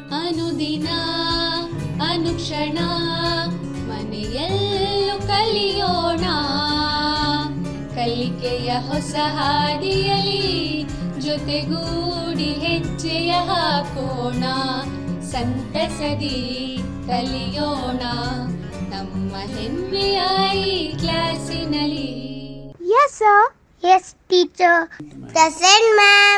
ಅನುದಿನ ಅನುಕ್ಷಣ ಮನೆಯಲ್ಲೂ ಕಲಿಯೋಣ ಕಲಿಕೆಯ ಹೊಸ ಹಾದಿಯಲಿ ಜೊತೆಗೂಡಿ ಹೆಜ್ಜೆಯ ಹಾಕೋಣ ಸಂತಸದಿ ಕಲಿಯೋಣ ನಮ್ಮ ಹೆಮ್ಮೆಯ ಈ ಕ್ಲಾಸಿನಲ್ಲಿ Yes, sir. Yes, teacher. Present, ma'am.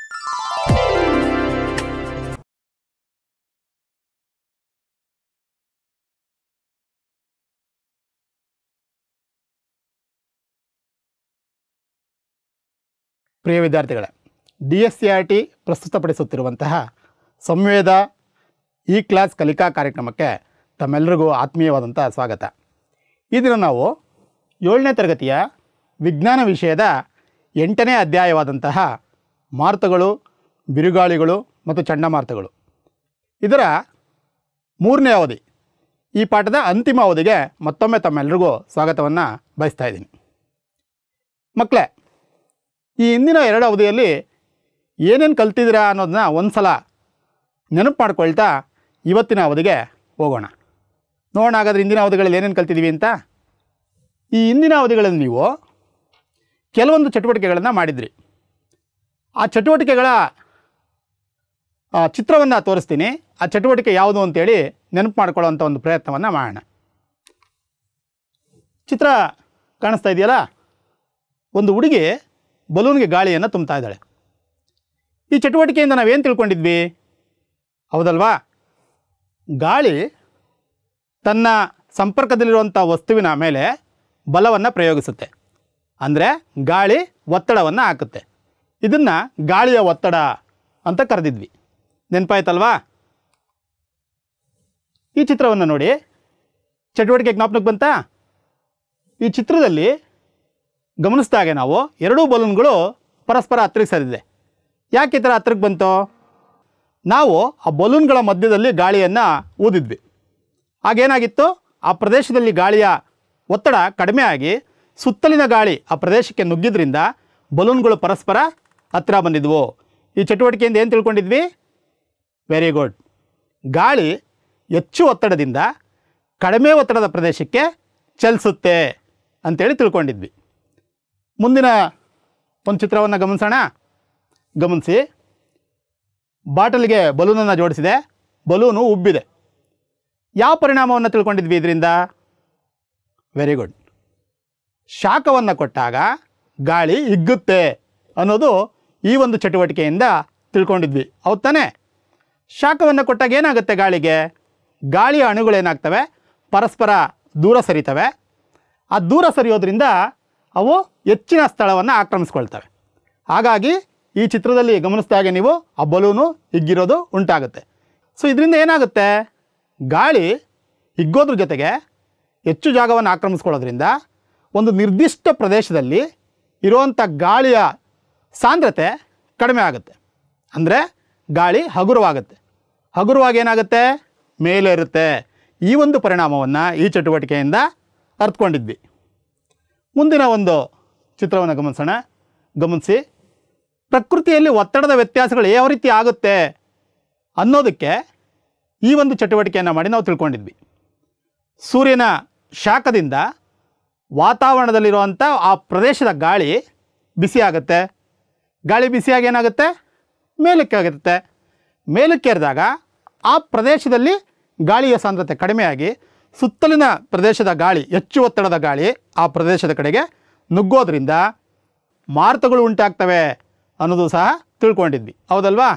ಪ್ರಿಯ ವಿದ್ಯಾರ್ಥಿಗಳೇ D S C R T ಪ್ರಸ್ತುತಪಡಿಸುತ್ತಿರುವಂತಹ ಸಂವೇದ ಈ ಕ್ಲಾಸ್ ಕಲಿಕಾ ಕಾರ್ಯಕ್ರಮಕ್ಕೆ ತಮ್ಮೆಲ್ಲರಿಗೂ ಆತ್ಮೀಯವಾದಂಥ ಸ್ವಾಗತ ಈ ದಿನ ನಾವು ಏಳನೇ ತರಗತಿಯ ವಿಜ್ಞಾನ ವಿಷಯದ ಎಂಟನೇ ಅಧ್ಯಾಯವಾದಂತಹ ಮಾರುತಗಳು ಬಿರುಗಾಳಿಗಳು ಮತ್ತು ಚಂಡಮಾರುತಗಳು ಇದರ ಮೂರನೇ ಅವಧಿ ಈ ಪಾಠದ ಅಂತಿಮ ಅವಧಿಗೆ ಮತ್ತೊಮ್ಮೆ ತಮ್ಮೆಲ್ಲರಿಗೂ ಸ್ವಾಗತವನ್ನು ಬಯಸ್ತಾ ಇದ್ದೀನಿ ಮಕ್ಕಳೇ ಈ ಹಿಂದಿನ ಎರಡು ಅವಧಿಯಲ್ಲಿ ಏನೇನು ಕಲ್ತಿದ್ದೀರಾ ಅನ್ನೋದನ್ನ ಒಂದು ಸಲ ನೆನಪು ಮಾಡ್ಕೊಳ್ತಾ ಇವತ್ತಿನ ಅವಧಿಗೆ ಹೋಗೋಣ ನೋಡೋಣ ಹಾಗಾದ್ರೆ ಹಿಂದಿನ ಅವಧಿಗಳಲ್ಲಿ ಏನೇನು ಕಲ್ತಿದ್ದೀವಿ ಅಂತ ಈ ಹಿಂದಿನ ಅವಧಿಗಳಲ್ಲಿ ನೀವು ಕೆಲವೊಂದು ಚಟುವಟಿಕೆಗಳನ್ನು ಮಾಡಿದ್ರಿ ಆ ಚಟುವಟಿಕೆಗಳ ಚಿತ್ರವನ್ನು ತೋರಿಸ್ತೀನಿ ಆ ಚಟುವಟಿಕೆ ಯಾವುದು ಅಂತೇಳಿ ನೆನಪು ಮಾಡ್ಕೊಳ್ಳೋವಂಥ ಒಂದು ಪ್ರಯತ್ನವನ್ನು ಮಾಡೋಣ ಚಿತ್ರ ಕಾಣಿಸ್ತಾ ಇದೆಯಲ್ಲ ಒಂದು ಹುಡುಗಿ ಬಲೂನ್ಗೆ ಗಾಳಿಯನ್ನು ತುಂಬ್ತಾ ಇದ್ದಾಳೆ ಈ ಚಟುವಟಿಕೆಯಿಂದ ನಾವೇನು ತಿಳ್ಕೊಂಡಿದ್ವಿ ಹೌದಲ್ವಾ ಗಾಳಿ ತನ್ನ ಸಂಪರ್ಕದಲ್ಲಿರುವಂಥ ವಸ್ತುವಿನ ಮೇಲೆ ಬಲವನ್ನು ಪ್ರಯೋಗಿಸುತ್ತೆ ಅಂದರೆ ಗಾಳಿ ಒತ್ತಡವನ್ನು ಹಾಕುತ್ತೆ ಇದನ್ನು ಗಾಳಿಯ ಒತ್ತಡ ಅಂತ ಕರೆದಿದ್ವಿ ನೆನಪಾಯ್ತಲ್ವಾ ಈ ಚಿತ್ರವನ್ನು ನೋಡಿ ಚಟುವಟಿಕೆ ಜ್ಞಾಪನಕ್ಕೆ ಬಂತಾ ಈ ಚಿತ್ರದಲ್ಲಿ ಗಮನಿಸಿದಾಗೆ ನಾವು ಎರಡೂ ಬಲೂನ್ಗಳು ಪರಸ್ಪರ ಹತ್ತಿರಕ್ಕೆ ಸರಿದೆ ಯಾಕೆ ಈ ಥರ ಹತ್ತಿರಕ್ಕೆ ಬಂತು ನಾವು ಆ ಬಲೂನ್ಗಳ ಮಧ್ಯದಲ್ಲಿ ಗಾಳಿಯನ್ನು ಊದಿದ್ವಿ ಆಗೇನಾಗಿತ್ತು ಆ ಪ್ರದೇಶದಲ್ಲಿ ಗಾಳಿಯ ಒತ್ತಡ ಕಡಿಮೆ ಆಗಿ ಸುತ್ತಲಿನ ಗಾಳಿ ಆ ಪ್ರದೇಶಕ್ಕೆ ನುಗ್ಗಿದ್ರಿಂದ ಬಲೂನ್ಗಳು ಪರಸ್ಪರ ಹತ್ತಿರ ಬಂದಿದ್ವು ಈ ಚಟುವಟಿಕೆಯಿಂದ ಏನು ತಿಳ್ಕೊಂಡಿದ್ವಿ ವೆರಿ ಗುಡ್ ಗಾಳಿ ಹೆಚ್ಚು ಒತ್ತಡದಿಂದ ಕಡಿಮೆ ಒತ್ತಡದ ಪ್ರದೇಶಕ್ಕೆ ಚಲಿಸುತ್ತೆ ಅಂತೇಳಿ ತಿಳ್ಕೊಂಡಿದ್ವಿ ಮುಂದಿನ ಒಂದು ಚಿತ್ರವನ್ನು ಗಮನಿಸೋಣ ಗಮನಿಸಿ ಬಾಟಲ್ಗೆ ಬಲೂನನ್ನು ಜೋಡಿಸಿದೆ ಬಲೂನು ಉಬ್ಬಿದೆ ಯಾವ ಪರಿಣಾಮವನ್ನು ತಿಳ್ಕೊಂಡಿದ್ವಿ ಇದರಿಂದ ವೆರಿ ಗುಡ್ ಶಾಖವನ್ನು ಕೊಟ್ಟಾಗ ಗಾಳಿ ಹಿಗ್ಗುತ್ತೆ ಅನ್ನೋದು ಈ ಒಂದು ಚಟುವಟಿಕೆಯಿಂದ ತಿಳ್ಕೊಂಡಿದ್ವಿ ಹೌದ್ ತಾನೇ ಶಾಖವನ್ನು ಕೊಟ್ಟಾಗ ಏನಾಗುತ್ತೆ ಗಾಳಿಗೆ ಗಾಳಿಯ ಅಣುಗಳೇನಾಗ್ತವೆ ಪರಸ್ಪರ ದೂರ ಸರಿತವೆ ಆ ದೂರ ಸರಿಯೋದ್ರಿಂದ ಅವು ಹೆಚ್ಚಿನ ಸ್ಥಳವನ್ನು ಆಕ್ರಮಿಸ್ಕೊಳ್ತವೆ ಹಾಗಾಗಿ ಈ ಚಿತ್ರದಲ್ಲಿ ಗಮನಿಸಿದಾಗೆ ನೀವು ಆ ಬಲೂನು ಹಿಗ್ಗಿರೋದು ಉಂಟಾಗುತ್ತೆ ಸೊ ಇದರಿಂದ ಏನಾಗುತ್ತೆ ಗಾಳಿ ಹಿಗ್ಗೋದ್ರ ಜೊತೆಗೆ ಹೆಚ್ಚು ಜಾಗವನ್ನು ಆಕ್ರಮಿಸ್ಕೊಳ್ಳೋದ್ರಿಂದ ಒಂದು ನಿರ್ದಿಷ್ಟ ಪ್ರದೇಶದಲ್ಲಿ ಇರುವಂಥ ಗಾಳಿಯ ಸಾಂದ್ರತೆ ಕಡಿಮೆ ಆಗುತ್ತೆ ಅಂದರೆ ಗಾಳಿ ಹಗುರವಾಗುತ್ತೆ ಹಗುರವಾಗಿ ಏನಾಗುತ್ತೆ ಮೇಲೆ ಇರುತ್ತೆ ಈ ಒಂದು ಪರಿಣಾಮವನ್ನು ಈ ಚಟುವಟಿಕೆಯಿಂದ ಅರ್ಥಕೊಂಡಿದ್ವಿ ಮುಂದಿನ ಒಂದು ಚಿತ್ರವನ್ನು ಗಮನಿಸೋಣ ಗಮನಿಸಿ ಪ್ರಕೃತಿಯಲ್ಲಿ ಒತ್ತಡದ ವ್ಯತ್ಯಾಸಗಳು ಯಾವ ರೀತಿ ಆಗುತ್ತೆ ಅನ್ನೋದಕ್ಕೆ ಈ ಒಂದು ಚಟುವಟಿಕೆಯನ್ನು ಮಾಡಿ ನಾವು ತಿಳ್ಕೊಂಡಿದ್ವಿ ಸೂರ್ಯನ ಶಾಖದಿಂದ ವಾತಾವರಣದಲ್ಲಿರುವಂಥ ಆ ಪ್ರದೇಶದ ಗಾಳಿ ಬಿಸಿ ಆಗುತ್ತೆ ಗಾಳಿ ಬಿಸಿಯಾಗಿ ಏನಾಗುತ್ತೆ ಮೇಲಕ್ಕೆ ಆಗುತ್ತೆ ಮೇಲಕ್ಕೆ ಏರಿದಾಗ ಆ ಪ್ರದೇಶದಲ್ಲಿ ಗಾಳಿಯ ಸಾಂದ್ರತೆ ಕಡಿಮೆಯಾಗಿ ಸುತ್ತಲಿನ ಪ್ರದೇಶದ ಗಾಳಿ ಹೆಚ್ಚು ಒತ್ತಡದ ಗಾಳಿ ಆ ಪ್ರದೇಶದ ಕಡೆಗೆ ನುಗ್ಗೋದ್ರಿಂದ ಮಾರುತಗಳು ಉಂಟಾಗ್ತವೆ ಅನ್ನೋದು ಸಹ ತಿಳ್ಕೊಂಡಿದ್ವಿ ಹೌದಲ್ವಾ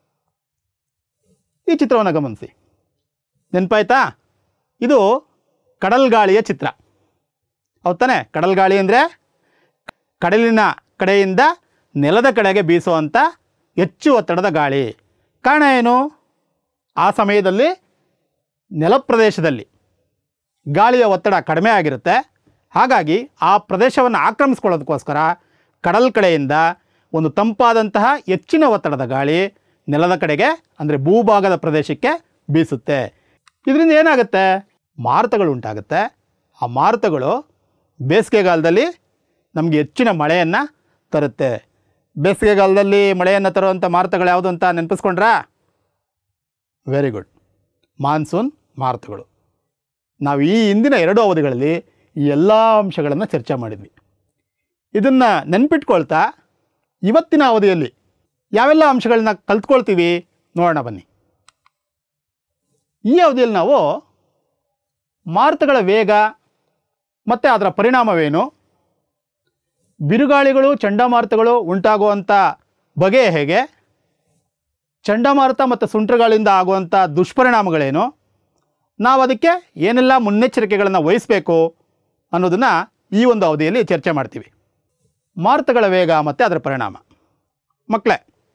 ಈ ಚಿತ್ರವನ್ನು ಗಮನಿಸಿ ನೆನಪಾಯ್ತಾ ಇದು ಕಡಲ್ಗಾಳಿಯ ಚಿತ್ರ ಹೌದ್ ತಾನೆ ಕಡಲ್ಗಾಳಿ ಅಂದರೆ ಕಡಲಿನ ಕಡೆಯಿಂದ ನೆಲದ ಕಡೆಗೆ ಬೀಸುವಂಥ ಹೆಚ್ಚು ಒತ್ತಡದ ಗಾಳಿ ಕಾರಣ ಏನು ಆ ಸಮಯದಲ್ಲಿ ನೆಲ ಪ್ರದೇಶದಲ್ಲಿ ಗಾಳಿಯ ಒತ್ತಡ ಕಡಿಮೆ ಆಗಿರುತ್ತೆ ಹಾಗಾಗಿ ಆ ಪ್ರದೇಶವನ್ನು ಆಕ್ರಮಿಸ್ಕೊಳ್ಳೋದಕ್ಕೋಸ್ಕರ ಕಡಲ್ ಕಡೆಯಿಂದ ಒಂದು ತಂಪಾದಂತಹ ಹೆಚ್ಚಿನ ಒತ್ತಡದ ಗಾಳಿ ನೆಲದ ಕಡೆಗೆ ಅಂದರೆ ಭೂಭಾಗದ ಪ್ರದೇಶಕ್ಕೆ ಬೀಸುತ್ತೆ ಇದರಿಂದ ಏನಾಗುತ್ತೆ ಮಾರುತಗಳು ಉಂಟಾಗುತ್ತೆ ಆ ಮಾರುತಗಳು ಬೇಸಿಗೆಗಾಲದಲ್ಲಿ ನಮಗೆ ಹೆಚ್ಚಿನ ಮಳೆಯನ್ನು ತರುತ್ತೆ ಬೇಸಿಗೆಗಾಲದಲ್ಲಿ ಮಳೆಯನ್ನು ತರುವಂಥ ಮಾರುತಗಳು ಯಾವುದು ಅಂತ ನೆನಪಿಸ್ಕೊಂಡ್ರಾ ವೆರಿ ಗುಡ್ ಮಾನ್ಸೂನ್ ಮಾರುತಗಳು ನಾವು ಈ ಹಿಂದಿನ ಎರಡು ಅವಧಿಗಳಲ್ಲಿ ಈ ಎಲ್ಲ ಅಂಶಗಳನ್ನು ಚರ್ಚೆ ಮಾಡಿದ್ವಿ ಇದನ್ನು ನೆನ್ಪಿಟ್ಕೊಳ್ತಾ ಇವತ್ತಿನ ಅವಧಿಯಲ್ಲಿ ಯಾವೆಲ್ಲ ಅಂಶಗಳನ್ನ ಕಲ್ತ್ಕೊಳ್ತೀವಿ ನೋಡೋಣ ಬನ್ನಿ ಈ ಅವಧಿಯಲ್ಲಿ ನಾವು ಮಾರುತಗಳ ವೇಗ ಮತ್ತು ಅದರ ಪರಿಣಾಮವೇನು ಬಿರುಗಾಳಿಗಳು ಚಂಡಮಾರುತಗಳು ಉಂಟಾಗುವಂಥ ಬಗೆ ಹೇಗೆ ಚಂಡಮಾರುತ ಮತ್ತು ಸುಂಟರಗಾಳಿಯಿಂದ ಆಗುವಂಥ ದುಷ್ಪರಿಣಾಮಗಳೇನು ನಾವು ಅದಕ್ಕೆ ಏನೆಲ್ಲ ಮುನ್ನೆಚ್ಚರಿಕೆಗಳನ್ನು ವಹಿಸಬೇಕು ಅನ್ನೋದನ್ನು ಈ ಒಂದು ಅವಧಿಯಲ್ಲಿ ಚರ್ಚೆ ಮಾಡ್ತೀವಿ ಮಾರುತಗಳ ವೇಗ ಮತ್ತು ಅದರ ಪರಿಣಾಮ ಮಕ್ಕಳೇ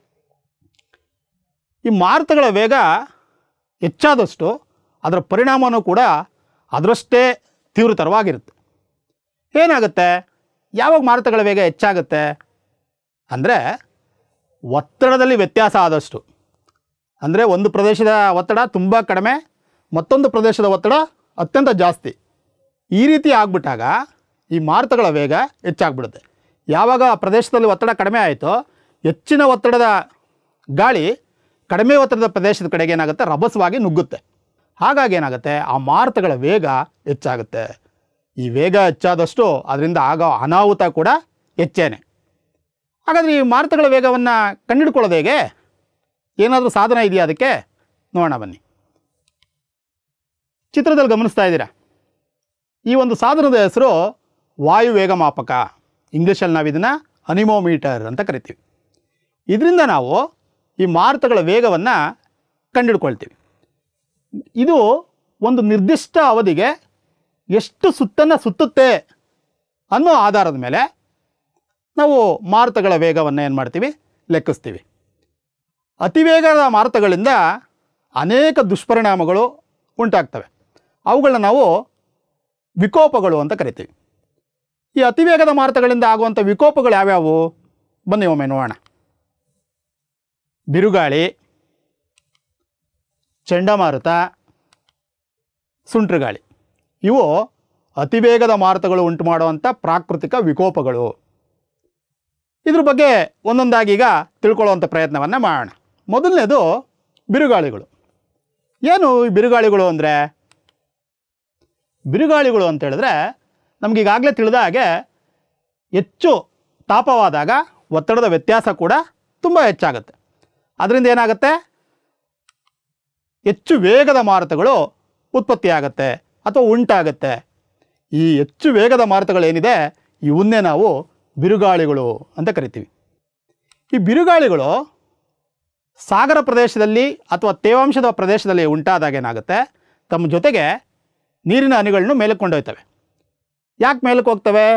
ಈ ಮಾರುತಗಳ ವೇಗ ಹೆಚ್ಚಾದಷ್ಟು ಅದರ ಪರಿಣಾಮವೂ ಕೂಡ ಅದರಷ್ಟೇ ತೀವ್ರತರವಾಗಿರುತ್ತೆ ಏನಾಗುತ್ತೆ ಯಾವಾಗ ಮಾರುತಗಳ ವೇಗ ಹೆಚ್ಚಾಗುತ್ತೆ ಅಂದರೆ ಒತ್ತಡದಲ್ಲಿ ವ್ಯತ್ಯಾಸ ಆದಷ್ಟು ಅಂದರೆ ಒಂದು ಪ್ರದೇಶದ ಒತ್ತಡ ತುಂಬ ಕಡಿಮೆ ಮತ್ತೊಂದು ಪ್ರದೇಶದ ಒತ್ತಡ ಅತ್ಯಂತ ಜಾಸ್ತಿ ಈ ರೀತಿ ಆಗ್ಬಿಟ್ಟಾಗ ಈ ಮಾರುತಗಳ ವೇಗ ಹೆಚ್ಚಾಗ್ಬಿಡುತ್ತೆ ಯಾವಾಗ ಆ ಪ್ರದೇಶದಲ್ಲಿ ಒತ್ತಡ ಕಡಿಮೆ ಆಯಿತೋ ಹೆಚ್ಚಿನ ಒತ್ತಡದ ಗಾಳಿ ಕಡಿಮೆ ಒತ್ತಡದ ಪ್ರದೇಶದ ಕಡೆಗೆ ಏನಾಗುತ್ತೆ ರಭಸವಾಗಿ ನುಗ್ಗುತ್ತೆ ಹಾಗಾಗಿ ಏನಾಗುತ್ತೆ ಆ ಮಾರುತಗಳ ವೇಗ ಹೆಚ್ಚಾಗುತ್ತೆ ಈ ವೇಗ ಹೆಚ್ಚಾದಷ್ಟು ಅದರಿಂದ ಆಗೋ ಅನಾಹುತ ಕೂಡ ಹೆಚ್ಚೇನೆ ಹಾಗಾದರೆ ಈ ಮಾರುತಗಳ ವೇಗವನ್ನು ಕಂಡುಹಿಡ್ಕೊಳ್ಳೋದು ಹೇಗೆ ಏನಾದರೂ ಸಾಧನ ಇದೆಯಾ ಅದಕ್ಕೆ ನೋಡೋಣ ಬನ್ನಿ ಚಿತ್ರದಲ್ಲಿ ಗಮನಿಸ್ತಾ ಇದ್ದೀರಾ ಈ ಒಂದು ಸಾಧನದ ಹೆಸರು ವಾಯು ವೇಗ ಮಾಪಕ ಇಂಗ್ಲೀಷಲ್ಲಿ ನಾವು ಇದನ್ನು ಅನಿಮೋಮೀಟರ್ ಅಂತ ಕರಿತೀವಿ ಇದರಿಂದ ನಾವು ಈ ಮಾರುತಗಳ ವೇಗವನ್ನು ಕಂಡುಹಿಡ್ಕೊಳ್ತೀವಿ ಇದು ಒಂದು ನಿರ್ದಿಷ್ಟ ಅವಧಿಗೆ ಎಷ್ಟು ಸುತ್ತನ್ನು ಸುತ್ತುತ್ತೆ ಅನ್ನೋ ಆಧಾರದ ಮೇಲೆ ನಾವು ಮಾರುತಗಳ ವೇಗವನ್ನು ಏನು ಮಾಡ್ತೀವಿ ಲೆಕ್ಕಿಸ್ತೀವಿ ಅತಿವೇಗದ ಮಾರುತಗಳಿಂದ ಅನೇಕ ದುಷ್ಪರಿಣಾಮಗಳು ಉಂಟಾಗ್ತವೆ ಅವುಗಳನ್ನ ನಾವು ವಿಕೋಪಗಳು ಅಂತ ಕರಿತೀವಿ ಈ ಅತಿವೇಗದ ಮಾರುತಗಳಿಂದ ಆಗುವಂಥ ವಿಕೋಪಗಳು ಯಾವ್ಯಾವು ಬನ್ನಿ ಒಮ್ಮೆ ನೋಡೋಣ ಬಿರುಗಾಳಿ ಚಂಡಮಾರುತ ಸುಂಟ್ರಗಾಳಿ ಇವು ಅತಿವೇಗದ ಮಾರುತಗಳು ಉಂಟು ಮಾಡುವಂಥ ಪ್ರಾಕೃತಿಕ ವಿಕೋಪಗಳು ಇದ್ರ ಬಗ್ಗೆ ಒಂದೊಂದಾಗಿ ಈಗ ತಿಳ್ಕೊಳ್ಳುವಂಥ ಪ್ರಯತ್ನವನ್ನು ಮಾಡೋಣ ಮೊದಲನೇದು ಬಿರುಗಾಳಿಗಳು ಏನು ಈ ಬಿರುಗಾಳಿಗಳು ಅಂದರೆ ಬಿರುಗಾಳಿಗಳು ಅಂತ ಹೇಳಿದ್ರೆ ನಮಗೀಗಾಗಲೇ ತಿಳಿದ ಹಾಗೆ ಹೆಚ್ಚು ತಾಪವಾದಾಗ ಒತ್ತಡದ ವ್ಯತ್ಯಾಸ ಕೂಡ ತುಂಬ ಹೆಚ್ಚಾಗುತ್ತೆ ಅದರಿಂದ ಏನಾಗುತ್ತೆ ಹೆಚ್ಚು ವೇಗದ ಮಾರುತಗಳು ಉತ್ಪತ್ತಿಯಾಗತ್ತೆ ಅಥವಾ ಉಂಟಾಗತ್ತೆ ಈ ಹೆಚ್ಚು ವೇಗದ ಮಾರುತಗಳೇನಿದೆ ಇವನ್ನೇ ನಾವು ಬಿರುಗಾಳಿಗಳು ಅಂತ ಕರಿತೀವಿ ಈ ಬಿರುಗಾಳಿಗಳು ಸಾಗರ ಪ್ರದೇಶದಲ್ಲಿ ಅಥವಾ ತೇವಾಂಶದ ಪ್ರದೇಶದಲ್ಲಿ ಉಂಟಾದಾಗ ಏನಾಗುತ್ತೆ ತಮ್ಮ ಜೊತೆಗೆ ನೀರಿನ ಹನಿಗಳನ್ನು ಮೇಲಕ್ಕೆ ಕೊಂಡೊಯ್ತವೆ ಯಾಕೆ ಮೇಲಕ್ಕೆ ಹೋಗ್ತವೆ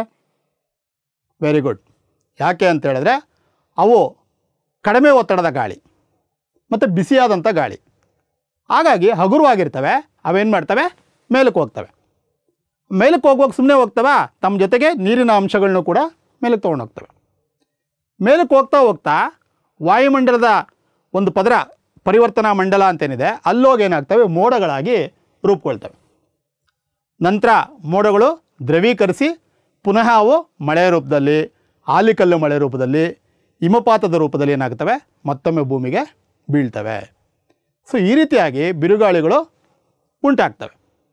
ವೆರಿ ಗುಡ್ ಯಾಕೆ ಅಂತ ಹೇಳಿದ್ರೆ ಅವು ಕಡಿಮೆ ಒತ್ತಡದ ಗಾಳಿ ಮತ್ತು ಬಿಸಿಯಾದಂಥ ಗಾಳಿ ಹಾಗಾಗಿ ಹಗುರವಾಗಿರ್ತವೆ ಅವೇನು ಮಾಡ್ತವೆ ಮೇಲಕ್ಕೆ ಹೋಗ್ತವೆ ಮೇಲಕ್ಕೆ ಹೋಗುವಾಗ ಸುಮ್ಮನೆ ಹೋಗ್ತವೆ ತಮ್ಮ ಜೊತೆಗೆ ನೀರಿನ ಅಂಶಗಳನ್ನು ಕೂಡ ಮೇಲಕ್ಕೆ ತೊಗೊಂಡು ಹೋಗ್ತವೆ ಮೇಲಕ್ಕೆ ಹೋಗ್ತಾ ಹೋಗ್ತಾ ವಾಯುಮಂಡಲದ ಒಂದು ಪದರ ಪರಿವರ್ತನಾ ಮಂಡಲ ಅಂತೇನಿದೆ ಅಲ್ಲೋಗಿ ಏನಾಗ್ತವೆ ಮೋಡಗಳಾಗಿ ರೂಪುಗೊಳ್ತವೆ ನಂತರ ಮೋಡಗಳು ದ್ರವೀಕರಿಸಿ ಪುನಃ ಅವು ಮಳೆಯ ರೂಪದಲ್ಲಿ ಆಲಿಕಲ್ಲು ಮಳೆ ರೂಪದಲ್ಲಿ ಹಿಮಪಾತದ ರೂಪದಲ್ಲಿ ಏನಾಗ್ತವೆ ಮತ್ತೊಮ್ಮೆ ಭೂಮಿಗೆ ಬೀಳ್ತವೆ ಸೊ ಈ ರೀತಿಯಾಗಿ ಬಿರುಗಾಳಿಗಳು ಉಂಟಾಗ್ತವೆ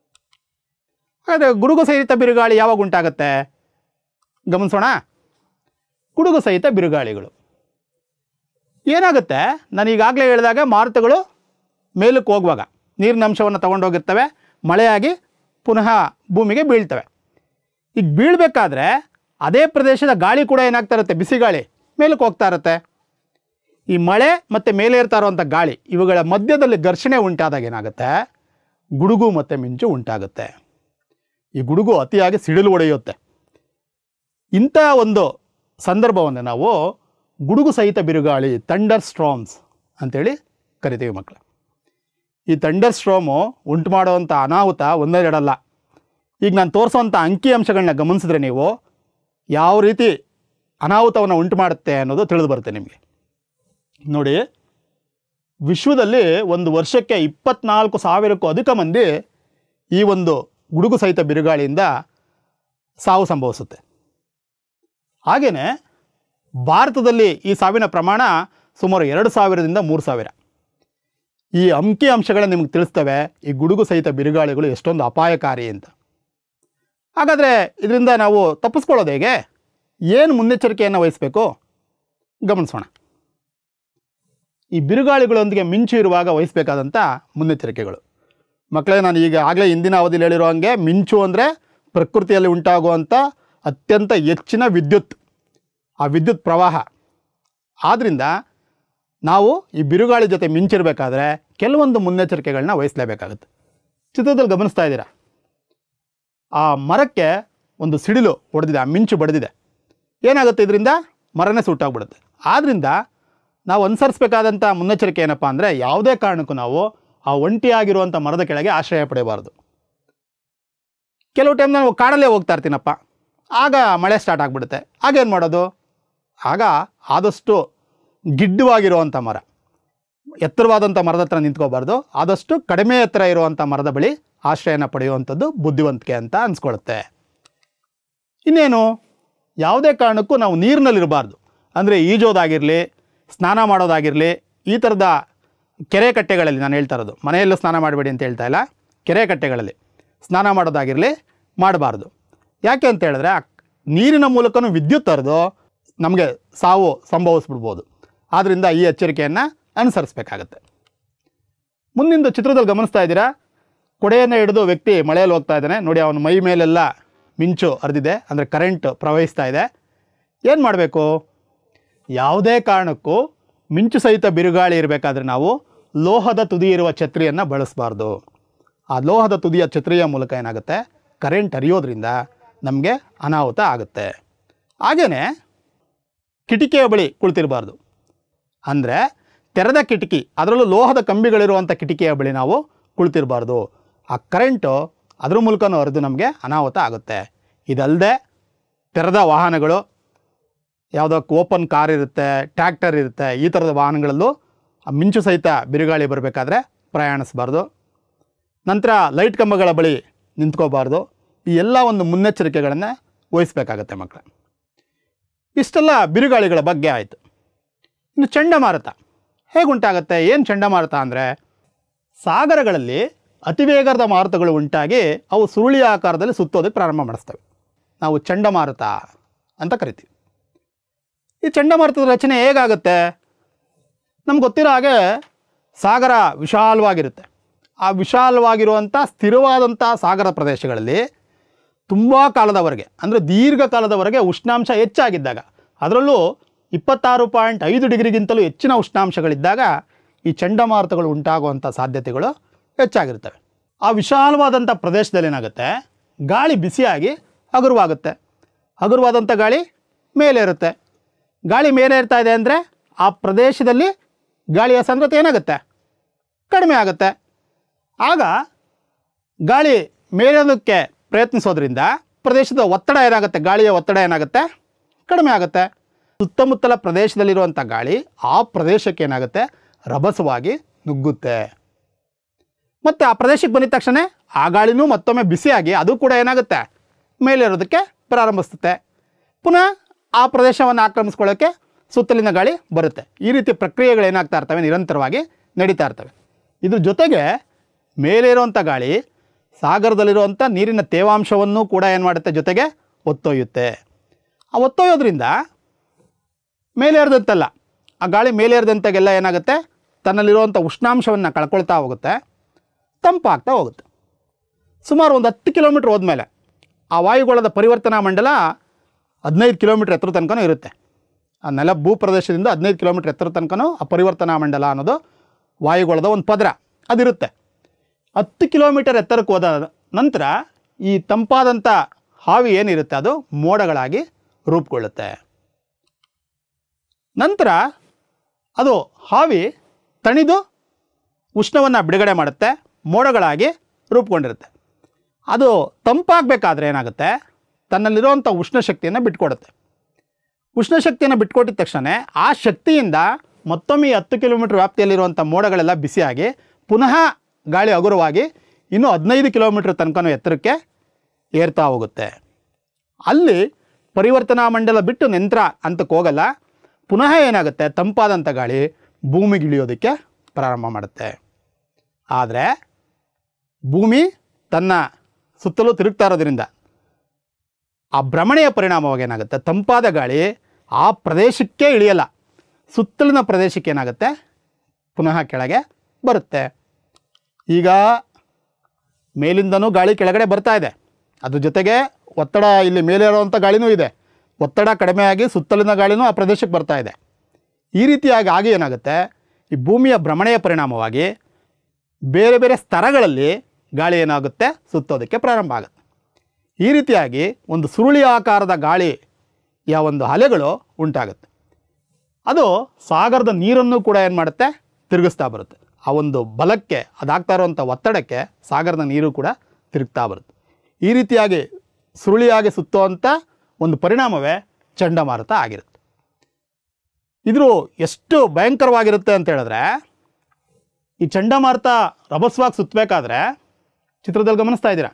ಹಾಗಾದರೆ ಗುಡುಗು ಸಹಿತ ಬಿರುಗಾಳಿ ಯಾವಾಗ ಉಂಟಾಗುತ್ತೆ ಗಮನಿಸೋಣ ಗುಡುಗು ಸಹಿತ ಬಿರುಗಾಳಿಗಳು ಏನಾಗುತ್ತೆ ನಾನು ಈಗಾಗಲೇ ಹೇಳಿದಾಗ ಮಾರುತಗಳು ಮೇಲಕ್ಕೆ ಹೋಗುವಾಗ ನೀರಿನ ಅಂಶವನ್ನು ತಗೊಂಡೋಗಿರ್ತವೆ ಮಳೆಯಾಗಿ ಪುನಃ ಭೂಮಿಗೆ ಬೀಳ್ತವೆ ಈಗ ಬೀಳಬೇಕಾದ್ರೆ ಅದೇ ಪ್ರದೇಶದ ಗಾಳಿ ಕೂಡ ಏನಾಗ್ತಾ ಇರುತ್ತೆ ಬಿಸಿ ಗಾಳಿ ಮೇಲಕ್ಕೆ ಹೋಗ್ತಾ ಇರುತ್ತೆ ಈ ಮಳೆ ಮತ್ತು ಮೇಲೆ ಇರ್ತಾ ಇರುವಂಥ ಗಾಳಿ ಇವುಗಳ ಮಧ್ಯದಲ್ಲಿ ಘರ್ಷಣೆ ಉಂಟಾದಾಗ ಏನಾಗುತ್ತೆ ಗುಡುಗು ಮತ್ತು ಮಿಂಚು ಉಂಟಾಗುತ್ತೆ ಈ ಗುಡುಗು ಅತಿಯಾಗಿ ಸಿಡಿಲು ಹೊಡೆಯುತ್ತೆ ಇಂಥ ಒಂದು ಸಂದರ್ಭವನ್ನು ನಾವು ಗುಡುಗು ಸಹಿತ ಬಿರುಗಾಳಿ ಥಂಡರ್ ಸ್ಟ್ರಾಮ್ಸ್ ಅಂತೇಳಿ ಕರಿತೀವಿ ಮಕ್ಕಳು ಈ ಥಂಡರ್ ಸ್ಟ್ರೋಮು ಉಂಟು ಮಾಡುವಂಥ ಅನಾಹುತ ಒಂದೆರಡಲ್ಲ ಈಗ ನಾನು ತೋರಿಸುವಂಥ ಅಂಕಿಅಂಶಗಳನ್ನ ಗಮನಿಸಿದ್ರೆ ನೀವು ಯಾವ ರೀತಿ ಅನಾಹುತವನ್ನು ಉಂಟು ಮಾಡುತ್ತೆ ಅನ್ನೋದು ತಿಳಿದು ಬರುತ್ತೆ ನಿಮಗೆ ನೋಡಿ ವಿಶ್ವದಲ್ಲಿ ಒಂದು ವರ್ಷಕ್ಕೆ ಇಪ್ಪತ್ನಾಲ್ಕು ಸಾವಿರಕ್ಕೂ ಅಧಿಕ ಮಂದಿ ಈ ಒಂದು ಗುಡುಗು ಸಹಿತ ಬಿರುಗಾಳಿಯಿಂದ ಸಾವು ಸಂಭವಿಸುತ್ತೆ ಹಾಗೆಯೇ ಭಾರತದಲ್ಲಿ ಈ ಸಾವಿನ ಪ್ರಮಾಣ ಸುಮಾರು ಎರಡು ಸಾವಿರದಿಂದ ಮೂರು ಸಾವಿರ ಈ ಅಂಕಿ ಅಂಶಗಳೇ ನಿಮ್ಗೆ ತಿಳಿಸ್ತವೆ ಈ ಗುಡುಗು ಸಹಿತ ಬಿರುಗಾಳಿಗಳು ಎಷ್ಟೊಂದು ಅಪಾಯಕಾರಿ ಅಂತ ಹಾಗಾದರೆ ಇದರಿಂದ ನಾವು ತಪ್ಪಿಸ್ಕೊಳ್ಳೋದು ಹೇಗೆ ಏನು ಮುನ್ನೆಚ್ಚರಿಕೆಯನ್ನು ವಹಿಸಬೇಕು ಗಮನಿಸೋಣ ಈ ಬಿರುಗಾಳಿಗಳೊಂದಿಗೆ ಮಿಂಚು ಇರುವಾಗ ವಹಿಸಬೇಕಾದಂಥ ಮುನ್ನೆಚ್ಚರಿಕೆಗಳು ಮಕ್ಕಳೇ ನಾನು ಈಗ ಆಗಲೇ ಹಿಂದಿನ ಅವಧಿಯಲ್ಲಿ ಹೇಳಿರೋ ಹಾಗೆ ಮಿಂಚು ಅಂದರೆ ಪ್ರಕೃತಿಯಲ್ಲಿ ಉಂಟಾಗುವಂಥ ಅತ್ಯಂತ ಹೆಚ್ಚಿನ ವಿದ್ಯುತ್ ಆ ವಿದ್ಯುತ್ ಪ್ರವಾಹ ಆದ್ದರಿಂದ ನಾವು ಈ ಬಿರುಗಾಳಿ ಜೊತೆ ಮಿಂಚಿರಬೇಕಾದ್ರೆ ಕೆಲವೊಂದು ಮುನ್ನೆಚ್ಚರಿಕೆಗಳನ್ನ ವಹಿಸಲೇಬೇಕಾಗುತ್ತೆ ಚಿತ್ರದಲ್ಲಿ ಗಮನಿಸ್ತಾ ಇದ್ದೀರಾ ಆ ಮರಕ್ಕೆ ಒಂದು ಸಿಡಿಲು ಹೊಡೆದಿದೆ ಆ ಮಿಂಚು ಬಡಿದಿದೆ ಏನಾಗುತ್ತೆ ಇದರಿಂದ ಮರನೇ ಸುಟ್ಟಾಗ್ಬಿಡುತ್ತೆ ಆದ್ದರಿಂದ ನಾವು ಅನುಸರಿಸಬೇಕಾದಂಥ ಮುನ್ನೆಚ್ಚರಿಕೆ ಏನಪ್ಪ ಅಂದರೆ ಯಾವುದೇ ಕಾರಣಕ್ಕೂ ನಾವು ಆ ಒಂಟಿಯಾಗಿರುವಂಥ ಮರದ ಕೆಳಗೆ ಆಶ್ರಯ ಪಡೆಯಬಾರ್ದು ಕೆಲವು ಟೈಮ್ ನಾವು ಕಾಡಲ್ಲೇ ಹೋಗ್ತಾ ಇರ್ತೀನಪ್ಪ ಆಗ ಮಳೆ ಸ್ಟಾರ್ಟ್ ಆಗಿಬಿಡುತ್ತೆ ಆಗೇನು ಮಾಡೋದು ಆಗ ಆದಷ್ಟು ಗಿಡ್ಡವಾಗಿರುವಂಥ ಮರ ಎತ್ತರವಾದಂಥ ಮರದ ಹತ್ರ ನಿಂತ್ಕೋಬಾರ್ದು ಆದಷ್ಟು ಕಡಿಮೆ ಎತ್ತರ ಇರುವಂಥ ಮರದ ಬಳಿ ಆಶ್ರಯನ ಪಡೆಯುವಂಥದ್ದು ಬುದ್ಧಿವಂತಿಕೆ ಅಂತ ಅನ್ಸ್ಕೊಳುತ್ತೆ ಇನ್ನೇನು ಯಾವುದೇ ಕಾರಣಕ್ಕೂ ನಾವು ನೀರಿನಲ್ಲಿರಬಾರ್ದು ಅಂದರೆ ಈಜೋದಾಗಿರಲಿ ಸ್ನಾನ ಮಾಡೋದಾಗಿರಲಿ ಈ ಥರದ ಕೆರೆ ಕಟ್ಟೆಗಳಲ್ಲಿ ನಾನು ಹೇಳ್ತಾ ಇರೋದು ಮನೆಯಲ್ಲೂ ಸ್ನಾನ ಮಾಡಬೇಡಿ ಅಂತ ಹೇಳ್ತಾ ಇಲ್ಲ ಕೆರೆ ಕಟ್ಟೆಗಳಲ್ಲಿ ಸ್ನಾನ ಮಾಡೋದಾಗಿರಲಿ ಮಾಡಬಾರ್ದು ಯಾಕೆ ಅಂತ ಹೇಳಿದ್ರೆ ಆ ನೀರಿನ ಮೂಲಕನೂ ವಿದ್ಯುತ್ ಹರಿದು ನಮಗೆ ಸಾವು ಸಂಭವಿಸ್ಬಿಡ್ಬೋದು ಆದ್ದರಿಂದ ಈ ಎಚ್ಚರಿಕೆಯನ್ನು ಅನುಸರಿಸಬೇಕಾಗತ್ತೆ ಮುಂದಿಂದು ಚಿತ್ರದಲ್ಲಿ ಗಮನಿಸ್ತಾ ಇದ್ದೀರಾ ಕೊಡೆಯನ್ನು ಹಿಡಿದು ವ್ಯಕ್ತಿ ಮಳೆಯಲ್ಲಿ ಹೋಗ್ತಾ ಇದ್ದಾನೆ ನೋಡಿ ಅವನ ಮೈ ಮೇಲೆಲ್ಲ ಮಿಂಚು ಹರಿದಿದೆ ಅಂದರೆ ಕರೆಂಟ್ ಪ್ರವಹಿಸ್ತಾ ಇದೆ ಏನು ಮಾಡಬೇಕು ಯಾವುದೇ ಕಾರಣಕ್ಕೂ ಮಿಂಚು ಸಹಿತ ಬಿರುಗಾಳಿ ಇರಬೇಕಾದ್ರೆ ನಾವು ಲೋಹದ ತುದಿ ಇರುವ ಛತ್ರಿಯನ್ನು ಬಳಸಬಾರ್ದು ಆ ಲೋಹದ ತುದಿಯ ಛತ್ರಿಯ ಮೂಲಕ ಏನಾಗುತ್ತೆ ಕರೆಂಟ್ ಹರಿಯೋದ್ರಿಂದ ನಮಗೆ ಅನಾಹುತ ಆಗುತ್ತೆ ಹಾಗೆಯೇ ಕಿಟಿಕಿಯ ಬಳಿ ಕುಳಿತಿರಬಾರ್ದು ಅಂದರೆ ತೆರೆದ ಕಿಟಕಿ ಅದರಲ್ಲೂ ಲೋಹದ ಕಂಬಿಗಳಿರುವಂಥ ಕಿಟಕಿಯ ಬಳಿ ನಾವು ಕುಳಿತಿರಬಾರ್ದು ಆ ಕರೆಂಟು ಅದ್ರ ಮೂಲಕನೂ ಹರಿದು ನಮಗೆ ಅನಾಹುತ ಆಗುತ್ತೆ ಇದಲ್ಲದೆ ತೆರೆದ ವಾಹನಗಳು ಯಾವುದೋ ಓಪನ್ ಕಾರ್ ಇರುತ್ತೆ ಟ್ರ್ಯಾಕ್ಟರ್ ಇರುತ್ತೆ ಈ ಥರದ ವಾಹನಗಳಲ್ಲೂ ಆ ಮಿಂಚು ಸಹಿತ ಬಿರುಗಾಳಿ ಬರಬೇಕಾದ್ರೆ ಪ್ರಯಾಣಿಸಬಾರ್ದು ನಂತರ ಲೈಟ್ ಕಂಬಗಳ ಬಳಿ ನಿಂತ್ಕೋಬಾರ್ದು ಈ ಎಲ್ಲ ಒಂದು ಮುನ್ನೆಚ್ಚರಿಕೆಗಳನ್ನು ವಹಿಸಬೇಕಾಗತ್ತೆ ಮಕ್ಕಳು ಇಷ್ಟೆಲ್ಲ ಬಿರುಗಾಳಿಗಳ ಬಗ್ಗೆ ಆಯಿತು ಇನ್ನು ಚಂಡಮಾರುತ ಹೇಗುಂಟಾಗುತ್ತೆ ಏನು ಚಂಡಮಾರುತ ಅಂದರೆ ಸಾಗರಗಳಲ್ಲಿ ಅತಿವೇಗದ ಮಾರುತಗಳು ಉಂಟಾಗಿ ಅವು ಸುರುಳಿ ಆಕಾರದಲ್ಲಿ ಸುತ್ತೋದಕ್ಕೆ ಪ್ರಾರಂಭ ಮಾಡಿಸ್ತವೆ ನಾವು ಚಂಡಮಾರುತ ಅಂತ ಕರಿತೀವಿ ಈ ಚಂಡಮಾರುತದ ರಚನೆ ಹೇಗಾಗುತ್ತೆ ನಮ್ಗೆ ಗೊತ್ತಿರೋ ಹಾಗೆ ಸಾಗರ ವಿಶಾಲವಾಗಿರುತ್ತೆ ಆ ವಿಶಾಲವಾಗಿರುವಂಥ ಸ್ಥಿರವಾದಂಥ ಸಾಗರ ಪ್ರದೇಶಗಳಲ್ಲಿ ತುಂಬ ಕಾಲದವರೆಗೆ ಅಂದರೆ ದೀರ್ಘಕಾಲದವರೆಗೆ ಉಷ್ಣಾಂಶ ಹೆಚ್ಚಾಗಿದ್ದಾಗ ಅದರಲ್ಲೂ ಇಪ್ಪತ್ತಾರು ಪಾಯಿಂಟ್ ಐದು ಡಿಗ್ರಿಗಿಂತಲೂ ಹೆಚ್ಚಿನ ಉಷ್ಣಾಂಶಗಳಿದ್ದಾಗ ಈ ಚಂಡಮಾರುತಗಳು ಉಂಟಾಗುವಂಥ ಸಾಧ್ಯತೆಗಳು ಹೆಚ್ಚಾಗಿರ್ತವೆ ಆ ವಿಶಾಲವಾದಂಥ ಪ್ರದೇಶದಲ್ಲಿ ಏನಾಗುತ್ತೆ ಗಾಳಿ ಬಿಸಿಯಾಗಿ ಹಗುರವಾಗುತ್ತೆ ಹಗುರವಾದಂಥ ಗಾಳಿ ಮೇಲೆ ಇರುತ್ತೆ ಗಾಳಿ ಮೇಲೆ ಇರ್ತಾ ಇದೆ ಅಂದರೆ ಆ ಪ್ರದೇಶದಲ್ಲಿ ಗಾಳಿಯ ಸಾಂದ್ರತೆ ಏನಾಗುತ್ತೆ ಕಡಿಮೆ ಆಗುತ್ತೆ ಆಗ ಗಾಳಿ ಮೇಲೋದಕ್ಕೆ ಪ್ರಯತ್ನಿಸೋದ್ರಿಂದ ಪ್ರದೇಶದ ಒತ್ತಡ ಏನಾಗುತ್ತೆ ಗಾಳಿಯ ಒತ್ತಡ ಏನಾಗುತ್ತೆ ಕಡಿಮೆ ಆಗುತ್ತೆ ಸುತ್ತಮುತ್ತಲ ಪ್ರದೇಶದಲ್ಲಿರುವಂಥ ಗಾಳಿ ಆ ಪ್ರದೇಶಕ್ಕೆ ಏನಾಗುತ್ತೆ ರಭಸವಾಗಿ ನುಗ್ಗುತ್ತೆ ಮತ್ತು ಆ ಪ್ರದೇಶಕ್ಕೆ ಬಂದಿದ ತಕ್ಷಣ ಆ ಗಾಳಿನೂ ಮತ್ತೊಮ್ಮೆ ಬಿಸಿಯಾಗಿ ಅದು ಕೂಡ ಏನಾಗುತ್ತೆ ಮೇಲೇರೋದಕ್ಕೆ ಪ್ರಾರಂಭಿಸುತ್ತೆ ಪುನಃ ಆ ಪ್ರದೇಶವನ್ನು ಆಕ್ರಮಿಸ್ಕೊಳ್ಳೋಕ್ಕೆ ಸುತ್ತಲಿನ ಗಾಳಿ ಬರುತ್ತೆ ಈ ರೀತಿ ಪ್ರಕ್ರಿಯೆಗಳು ಏನಾಗ್ತಾ ಇರ್ತವೆ ನಿರಂತರವಾಗಿ ನಡೀತಾ ಇರ್ತವೆ ಇದ್ರ ಜೊತೆಗೆ ಮೇಲೆ ಇರುವಂಥ ಗಾಳಿ ಸಾಗರದಲ್ಲಿರುವಂಥ ನೀರಿನ ತೇವಾಂಶವನ್ನು ಕೂಡ ಏನು ಮಾಡುತ್ತೆ ಜೊತೆಗೆ ಒತ್ತೊಯ್ಯುತ್ತೆ ಆ ಒತ್ತೊಯ್ಯೋದ್ರಿಂದ ಮೇಲೇರ್ದಂತಲ್ಲ ಆ ಗಾಳಿ ಮೇಲೇರ್ದಂತಾಗೆಲ್ಲ ಏನಾಗುತ್ತೆ ತನ್ನಲ್ಲಿರುವಂಥ ಉಷ್ಣಾಂಶವನ್ನು ಕಳ್ಕೊಳ್ತಾ ಹೋಗುತ್ತೆ ತಂಪಾಗ್ತಾ ಹೋಗುತ್ತೆ ಸುಮಾರು ಒಂದು ಹತ್ತು ಕಿಲೋಮೀಟ್ರ್ ಹೋದ್ಮೇಲೆ ಆ ವಾಯುಗೋಳದ ಪರಿವರ್ತನಾ ಮಂಡಲ ಹದಿನೈದು ಕಿಲೋಮೀಟ್ರ್ ಎತ್ತರ ತನಕನೂ ಇರುತ್ತೆ ಆ ನೆಲ ಭೂ ಪ್ರದೇಶದಿಂದ ಹದಿನೈದು ಕಿಲೋಮೀಟ್ರ್ ಎತ್ತರ ತನಕನೂ ಆ ಪರಿವರ್ತನಾ ಮಂಡಲ ಅನ್ನೋದು ವಾಯುಗೋಳದ ಒಂದು ಪದರ ಅದಿರುತ್ತೆ ಹತ್ತು ಕಿಲೋಮೀಟರ್ ಎತ್ತರಕ್ಕೆ ಹೋದ ನಂತರ ಈ ತಂಪಾದಂಥ ಹಾವಿ ಏನಿರುತ್ತೆ ಅದು ಮೋಡಗಳಾಗಿ ರೂಪುಗೊಳ್ಳುತ್ತೆ ನಂತರ ಅದು ಹಾವಿ ತಣಿದು ಉಷ್ಣವನ್ನು ಬಿಡುಗಡೆ ಮಾಡುತ್ತೆ ಮೋಡಗಳಾಗಿ ರೂಪುಗೊಂಡಿರುತ್ತೆ ಅದು ತಂಪಾಗಬೇಕಾದ್ರೆ ಏನಾಗುತ್ತೆ ತನ್ನಲ್ಲಿರುವಂಥ ಉಷ್ಣ ಶಕ್ತಿಯನ್ನು ಬಿಟ್ಕೊಡುತ್ತೆ ಉಷ್ಣ ಶಕ್ತಿಯನ್ನು ಬಿಟ್ಕೊಟ್ಟಿದ ತಕ್ಷಣ ಆ ಶಕ್ತಿಯಿಂದ ಮತ್ತೊಮ್ಮೆ ಈ ಹತ್ತು ಕಿಲೋಮೀಟ್ರ್ ವ್ಯಾಪ್ತಿಯಲ್ಲಿರುವಂಥ ಮೋಡಗಳೆಲ್ಲ ಬಿಸಿಯಾಗಿ ಪುನಃ ಗಾಳಿ ಹಗುರವಾಗಿ ಇನ್ನೂ ಹದಿನೈದು ಕಿಲೋಮೀಟ್ರ್ ತನಕನೂ ಎತ್ತರಕ್ಕೆ ಏರ್ತಾ ಹೋಗುತ್ತೆ ಅಲ್ಲಿ ಪರಿವರ್ತನಾ ಮಂಡಲ ಬಿಟ್ಟು ನಂತರ ಹಂತಕ್ಕೆ ಹೋಗಲ್ಲ ಪುನಃ ಏನಾಗುತ್ತೆ ತಂಪಾದಂಥ ಗಾಳಿ ಭೂಮಿಗೆ ಇಳಿಯೋದಕ್ಕೆ ಪ್ರಾರಂಭ ಮಾಡುತ್ತೆ ಆದರೆ ಭೂಮಿ ತನ್ನ ಸುತ್ತಲೂ ತಿರುಗ್ತಾ ಇರೋದ್ರಿಂದ ಆ ಭ್ರಮಣೆಯ ಪರಿಣಾಮವಾಗಿ ಏನಾಗುತ್ತೆ ತಂಪಾದ ಗಾಳಿ ಆ ಪ್ರದೇಶಕ್ಕೆ ಇಳಿಯಲ್ಲ ಸುತ್ತಲಿನ ಪ್ರದೇಶಕ್ಕೆ ಏನಾಗುತ್ತೆ ಪುನಃ ಕೆಳಗೆ ಬರುತ್ತೆ ಈಗ ಮೇಲಿಂದನೂ ಗಾಳಿ ಕೆಳಗಡೆ ಬರ್ತಾ ಇದೆ ಅದ್ರ ಜೊತೆಗೆ ಒತ್ತಡ ಇಲ್ಲಿ ಮೇಲೆ ಇರುವಂಥ ಗಾಳಿನೂ ಇದೆ ಒತ್ತಡ ಕಡಿಮೆ ಆಗಿ ಸುತ್ತಲಿನ ಗಾಳಿನೂ ಆ ಪ್ರದೇಶಕ್ಕೆ ಬರ್ತಾ ಇದೆ ಈ ರೀತಿಯಾಗಿ ಆಗಿ ಏನಾಗುತ್ತೆ ಈ ಭೂಮಿಯ ಭ್ರಮಣೆಯ ಪರಿಣಾಮವಾಗಿ ಬೇರೆ ಬೇರೆ ಸ್ತರಗಳಲ್ಲಿ ಗಾಳಿ ಏನಾಗುತ್ತೆ ಸುತ್ತೋದಕ್ಕೆ ಪ್ರಾರಂಭ ಆಗುತ್ತೆ ಈ ರೀತಿಯಾಗಿ ಒಂದು ಸುರುಳಿ ಆಕಾರದ ಗಾಳಿಯ ಒಂದು ಅಲೆಗಳು ಉಂಟಾಗುತ್ತೆ ಅದು ಸಾಗರದ ನೀರನ್ನು ಕೂಡ ಏನು ಮಾಡುತ್ತೆ ತಿರುಗಿಸ್ತಾ ಬರುತ್ತೆ ಆ ಒಂದು ಬಲಕ್ಕೆ ಅದಾಗ್ತಾ ಇರುವಂಥ ಒತ್ತಡಕ್ಕೆ ಸಾಗರದ ನೀರು ಕೂಡ ತಿರುಗ್ತಾ ಬರುತ್ತೆ ಈ ರೀತಿಯಾಗಿ ಸುರುಳಿಯಾಗಿ ಸುತ್ತುವಂಥ ಒಂದು ಪರಿಣಾಮವೇ ಚಂಡಮಾರುತ ಆಗಿರುತ್ತೆ ಇದು ಎಷ್ಟು ಭಯಂಕರವಾಗಿರುತ್ತೆ ಅಂತ ಹೇಳಿದ್ರೆ ಈ ಚಂಡಮಾರುತ ರಭಸವಾಗಿ ಸುತ್ತಬೇಕಾದ್ರೆ ಚಿತ್ರದಲ್ಲಿ ಗಮನಿಸ್ತಾ ಇದ್ದೀರಾ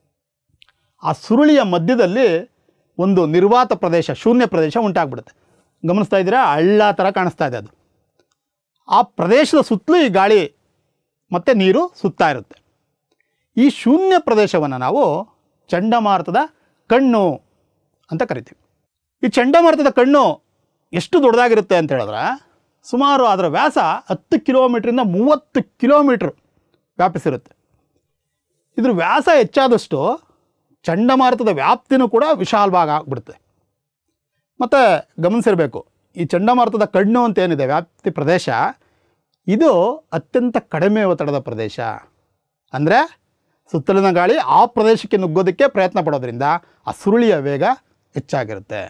ಆ ಸುರುಳಿಯ ಮಧ್ಯದಲ್ಲಿ ಒಂದು ನಿರ್ವಾತ ಪ್ರದೇಶ ಶೂನ್ಯ ಪ್ರದೇಶ ಉಂಟಾಗ್ಬಿಡುತ್ತೆ ಗಮನಿಸ್ತಾ ಇದ್ದೀರಾ ಹಳ್ಳ ಥರ ಕಾಣಿಸ್ತಾ ಇದೆ ಅದು ಆ ಪ್ರದೇಶದ ಸುತ್ತಲೂ ಈ ಗಾಳಿ ಮತ್ತು ನೀರು ಸುತ್ತಾ ಇರುತ್ತೆ ಈ ಶೂನ್ಯ ಪ್ರದೇಶವನ್ನು ನಾವು ಚಂಡಮಾರುತದ ಕಣ್ಣು ಅಂತ ಕರಿತೀವಿ ಈ ಚಂಡಮಾರುತದ ಕಣ್ಣು ಎಷ್ಟು ದೊಡ್ಡದಾಗಿರುತ್ತೆ ಅಂತ ಹೇಳಿದ್ರೆ ಸುಮಾರು ಅದರ ವ್ಯಾಸ ಹತ್ತು ಕಿಲೋಮೀಟ್ರಿಂದ ಮೂವತ್ತು ಕಿಲೋಮೀಟ್ರ್ ವ್ಯಾಪಿಸಿರುತ್ತೆ ಇದ್ರ ವ್ಯಾಸ ಹೆಚ್ಚಾದಷ್ಟು ಚಂಡಮಾರುತದ ವ್ಯಾಪ್ತಿನೂ ಕೂಡ ವಿಶಾಲವಾಗಿ ಆಗ್ಬಿಡುತ್ತೆ ಮತ್ತು ಗಮನಿಸಿರಬೇಕು ಈ ಚಂಡಮಾರುತದ ಕಣ್ಣು ಅಂತ ಏನಿದೆ ವ್ಯಾಪ್ತಿ ಪ್ರದೇಶ ಇದು ಅತ್ಯಂತ ಕಡಿಮೆ ಒತ್ತಡದ ಪ್ರದೇಶ ಅಂದರೆ ಸುತ್ತಲಿನ ಗಾಳಿ ಆ ಪ್ರದೇಶಕ್ಕೆ ನುಗ್ಗೋದಕ್ಕೆ ಪ್ರಯತ್ನ ಪಡೋದ್ರಿಂದ ಆ ಸುರುಳಿಯ ವೇಗ ಹೆಚ್ಚಾಗಿರುತ್ತೆ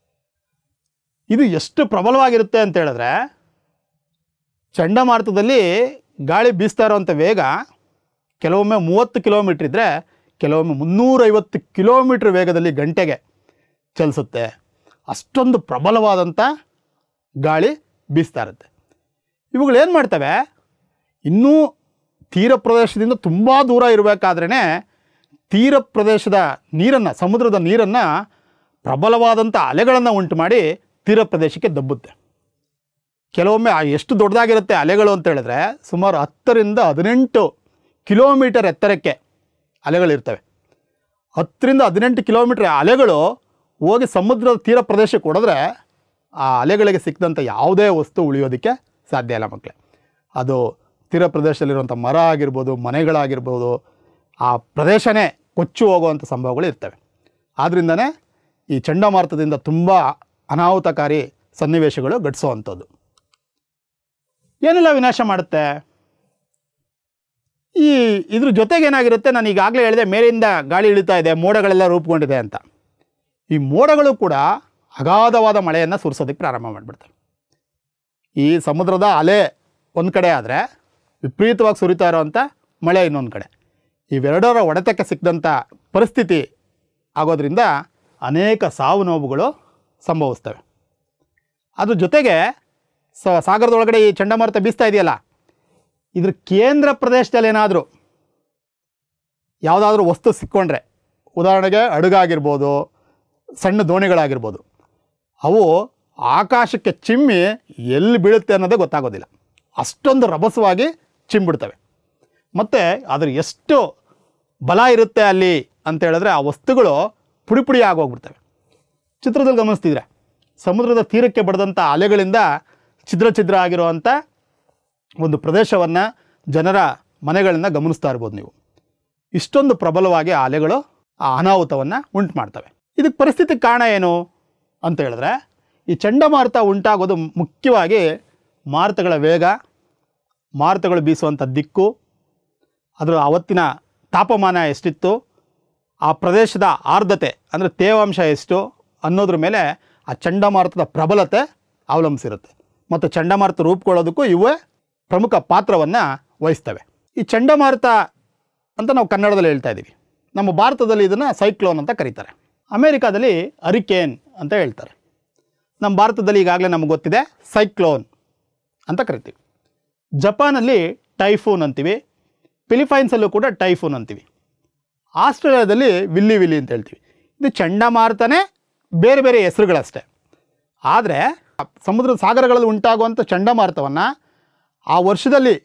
ಇದು ಎಷ್ಟು ಪ್ರಬಲವಾಗಿರುತ್ತೆ ಅಂತ ಹೇಳಿದ್ರೆ ಚಂಡಮಾರುತದಲ್ಲಿ ಗಾಳಿ ಬೀಸ್ತಾ ಇರೋವಂಥ ವೇಗ ಕೆಲವೊಮ್ಮೆ ಮೂವತ್ತು ಕಿಲೋಮೀಟ್ರ್ ಇದ್ದರೆ ಕೆಲವೊಮ್ಮೆ ಮುನ್ನೂರೈವತ್ತು ಕಿಲೋಮೀಟ್ರ್ ವೇಗದಲ್ಲಿ ಗಂಟೆಗೆ ಚಲಿಸುತ್ತೆ ಅಷ್ಟೊಂದು ಪ್ರಬಲವಾದಂಥ ಗಾಳಿ ಬೀಸ್ತಾ ಇರುತ್ತೆ ಇವುಗಳು ಏನು ಮಾಡ್ತವೆ ಇನ್ನೂ ತೀರ ಪ್ರದೇಶದಿಂದ ತುಂಬ ದೂರ ಇರಬೇಕಾದ್ರೇ ತೀರ ಪ್ರದೇಶದ ನೀರನ್ನು ಸಮುದ್ರದ ನೀರನ್ನು ಪ್ರಬಲವಾದಂಥ ಅಲೆಗಳನ್ನು ಉಂಟು ಮಾಡಿ ತೀರ ಪ್ರದೇಶಕ್ಕೆ ದಬ್ಬುತ್ತೆ ಕೆಲವೊಮ್ಮೆ ಆ ಎಷ್ಟು ದೊಡ್ಡದಾಗಿರುತ್ತೆ ಅಲೆಗಳು ಅಂತ ಹೇಳಿದ್ರೆ ಸುಮಾರು ಹತ್ತರಿಂದ ಹದಿನೆಂಟು ಕಿಲೋಮೀಟರ್ ಎತ್ತರಕ್ಕೆ ಅಲೆಗಳಿರ್ತವೆ ಹತ್ತರಿಂದ ಹದಿನೆಂಟು ಕಿಲೋಮೀಟ್ರ್ ಅಲೆಗಳು ಹೋಗಿ ಸಮುದ್ರದ ತೀರ ಪ್ರದೇಶಕ್ಕೆ ಹೊಡೆದ್ರೆ ಆ ಅಲೆಗಳಿಗೆ ಸಿಕ್ಕಿದಂಥ ಯಾವುದೇ ವಸ್ತು ಉಳಿಯೋದಕ್ಕೆ ಸಾಧ್ಯ ಇಲ್ಲ ಮಕ್ಕಳೇ ಅದು ತೀರ ಪ್ರದೇಶದಲ್ಲಿರುವಂಥ ಮರ ಆಗಿರ್ಬೋದು ಮನೆಗಳಾಗಿರ್ಬೋದು ಆ ಪ್ರದೇಶನೇ ಕೊಚ್ಚು ಹೋಗುವಂಥ ಸಂಭವಗಳು ಇರ್ತವೆ ಆದ್ದರಿಂದನೇ ಈ ಚಂಡಮಾರುತದಿಂದ ತುಂಬ ಅನಾಹುತಕಾರಿ ಸನ್ನಿವೇಶಗಳು ಘಟಿಸುವಂಥದ್ದು ಏನೆಲ್ಲ ವಿನಾಶ ಮಾಡುತ್ತೆ ಈ ಇದ್ರ ಜೊತೆಗೆ ಏನಾಗಿರುತ್ತೆ ನಾನು ಈಗಾಗಲೇ ಹೇಳಿದೆ ಮೇಲಿಂದ ಗಾಳಿ ಇಳಿತಾ ಇದೆ ಮೋಡಗಳೆಲ್ಲ ರೂಪುಗೊಂಡಿದೆ ಅಂತ ಈ ಮೋಡಗಳು ಕೂಡ ಅಗಾಧವಾದ ಮಳೆಯನ್ನು ಸುರಿಸೋದಕ್ಕೆ ಪ್ರಾರಂಭ ಮಾಡಿಬಿಡ್ತವೆ ಈ ಸಮುದ್ರದ ಅಲೆ ಒಂದು ಕಡೆ ಆದರೆ ವಿಪರೀತವಾಗಿ ಸುರಿತಾ ಇರೋವಂಥ ಮಳೆ ಇನ್ನೊಂದು ಕಡೆ ಇವೆರಡರ ಹೊಡೆತಕ್ಕೆ ಸಿಕ್ಕಿದಂಥ ಪರಿಸ್ಥಿತಿ ಆಗೋದ್ರಿಂದ ಅನೇಕ ಸಾವು ನೋವುಗಳು ಸಂಭವಿಸ್ತವೆ ಅದ್ರ ಜೊತೆಗೆ ಸ ಸಾಗರದೊಳಗಡೆ ಈ ಚಂಡಮಾರುತ ಬೀಸ್ತಾ ಇದೆಯಲ್ಲ ಇದ್ರ ಕೇಂದ್ರ ಪ್ರದೇಶದಲ್ಲಿ ಏನಾದರೂ ಯಾವುದಾದ್ರೂ ವಸ್ತು ಸಿಕ್ಕೊಂಡ್ರೆ ಉದಾಹರಣೆಗೆ ಹಡಗಾಗಿರ್ಬೋದು ಸಣ್ಣ ದೋಣಿಗಳಾಗಿರ್ಬೋದು ಅವು ಆಕಾಶಕ್ಕೆ ಚಿಮ್ಮಿ ಎಲ್ಲಿ ಬೀಳುತ್ತೆ ಅನ್ನೋದೇ ಗೊತ್ತಾಗೋದಿಲ್ಲ ಅಷ್ಟೊಂದು ರಭಸವಾಗಿ ಚಿಮ್ಬಿಡ್ತವೆ ಮತ್ತು ಅದ್ರ ಎಷ್ಟು ಬಲ ಇರುತ್ತೆ ಅಲ್ಲಿ ಅಂತ ಹೇಳಿದ್ರೆ ಆ ವಸ್ತುಗಳು ಪುಡಿ ಪುಡಿ ಆಗೋಗ್ಬಿಡ್ತವೆ ಚಿತ್ರದಲ್ಲಿ ಗಮನಿಸ್ತಿದ್ರೆ ಸಮುದ್ರದ ತೀರಕ್ಕೆ ಬಡ್ದಂಥ ಅಲೆಗಳಿಂದ ಛಿದ್ರ ಛಿದ್ರ ಆಗಿರುವಂಥ ಒಂದು ಪ್ರದೇಶವನ್ನು ಜನರ ಮನೆಗಳಿಂದ ಗಮನಿಸ್ತಾ ಇರ್ಬೋದು ನೀವು ಇಷ್ಟೊಂದು ಪ್ರಬಲವಾಗಿ ಆ ಅಲೆಗಳು ಆ ಅನಾಹುತವನ್ನು ಉಂಟು ಮಾಡ್ತವೆ ಇದಕ್ಕೆ ಪರಿಸ್ಥಿತಿ ಕಾರಣ ಏನು ಅಂತ ಹೇಳಿದ್ರೆ ಈ ಚಂಡಮಾರುತ ಉಂಟಾಗೋದು ಮುಖ್ಯವಾಗಿ ಮಾರುತಗಳ ವೇಗ ಮಾರುತಗಳು ಬೀಸುವಂಥ ದಿಕ್ಕು ಅದರ ಅವತ್ತಿನ ತಾಪಮಾನ ಎಷ್ಟಿತ್ತು ಆ ಪ್ರದೇಶದ ಆರ್ದ್ರತೆ ಅಂದರೆ ತೇವಾಂಶ ಎಷ್ಟು ಅನ್ನೋದ್ರ ಮೇಲೆ ಆ ಚಂಡಮಾರುತದ ಪ್ರಬಲತೆ ಅವಲಂಬಿಸಿರುತ್ತೆ ಮತ್ತು ಚಂಡಮಾರುತ ರೂಪುಕೊಳ್ಳೋದಕ್ಕೂ ಇವೇ ಪ್ರಮುಖ ಪಾತ್ರವನ್ನು ವಹಿಸ್ತವೆ ಈ ಚಂಡಮಾರುತ ಅಂತ ನಾವು ಕನ್ನಡದಲ್ಲಿ ಹೇಳ್ತಾ ಇದ್ದೀವಿ ನಮ್ಮ ಭಾರತದಲ್ಲಿ ಇದನ್ನು ಸೈಕ್ಲೋನ್ ಅಂತ ಕರೀತಾರೆ ಅಮೇರಿಕಾದಲ್ಲಿ ಅರಿಕೇನ್ ಅಂತ ಹೇಳ್ತಾರೆ ನಮ್ಮ ಭಾರತದಲ್ಲಿ ಈಗಾಗಲೇ ನಮಗೆ ಗೊತ್ತಿದೆ ಸೈಕ್ಲೋನ್ ಅಂತ ಕರಿತೀವಿ ಜಪಾನಲ್ಲಿ ಟೈಫೂನ್ ಅಂತೀವಿ ಫಿಲಿಪೈನ್ಸಲ್ಲೂ ಕೂಡ ಟೈಫೂನ್ ಅಂತೀವಿ ಆಸ್ಟ್ರೇಲಿಯಾದಲ್ಲಿ ವಿಲ್ಲಿ ವಿಲ್ಲಿ ಅಂತ ಹೇಳ್ತೀವಿ ಇದು ಚಂಡಮಾರುತನೇ ಬೇರೆ ಬೇರೆ ಹೆಸರುಗಳಷ್ಟೇ ಆದರೆ ಸಮುದ್ರದ ಸಾಗರಗಳಲ್ಲಿ ಉಂಟಾಗುವಂಥ ಚಂಡಮಾರುತವನ್ನು ಆ ವರ್ಷದಲ್ಲಿ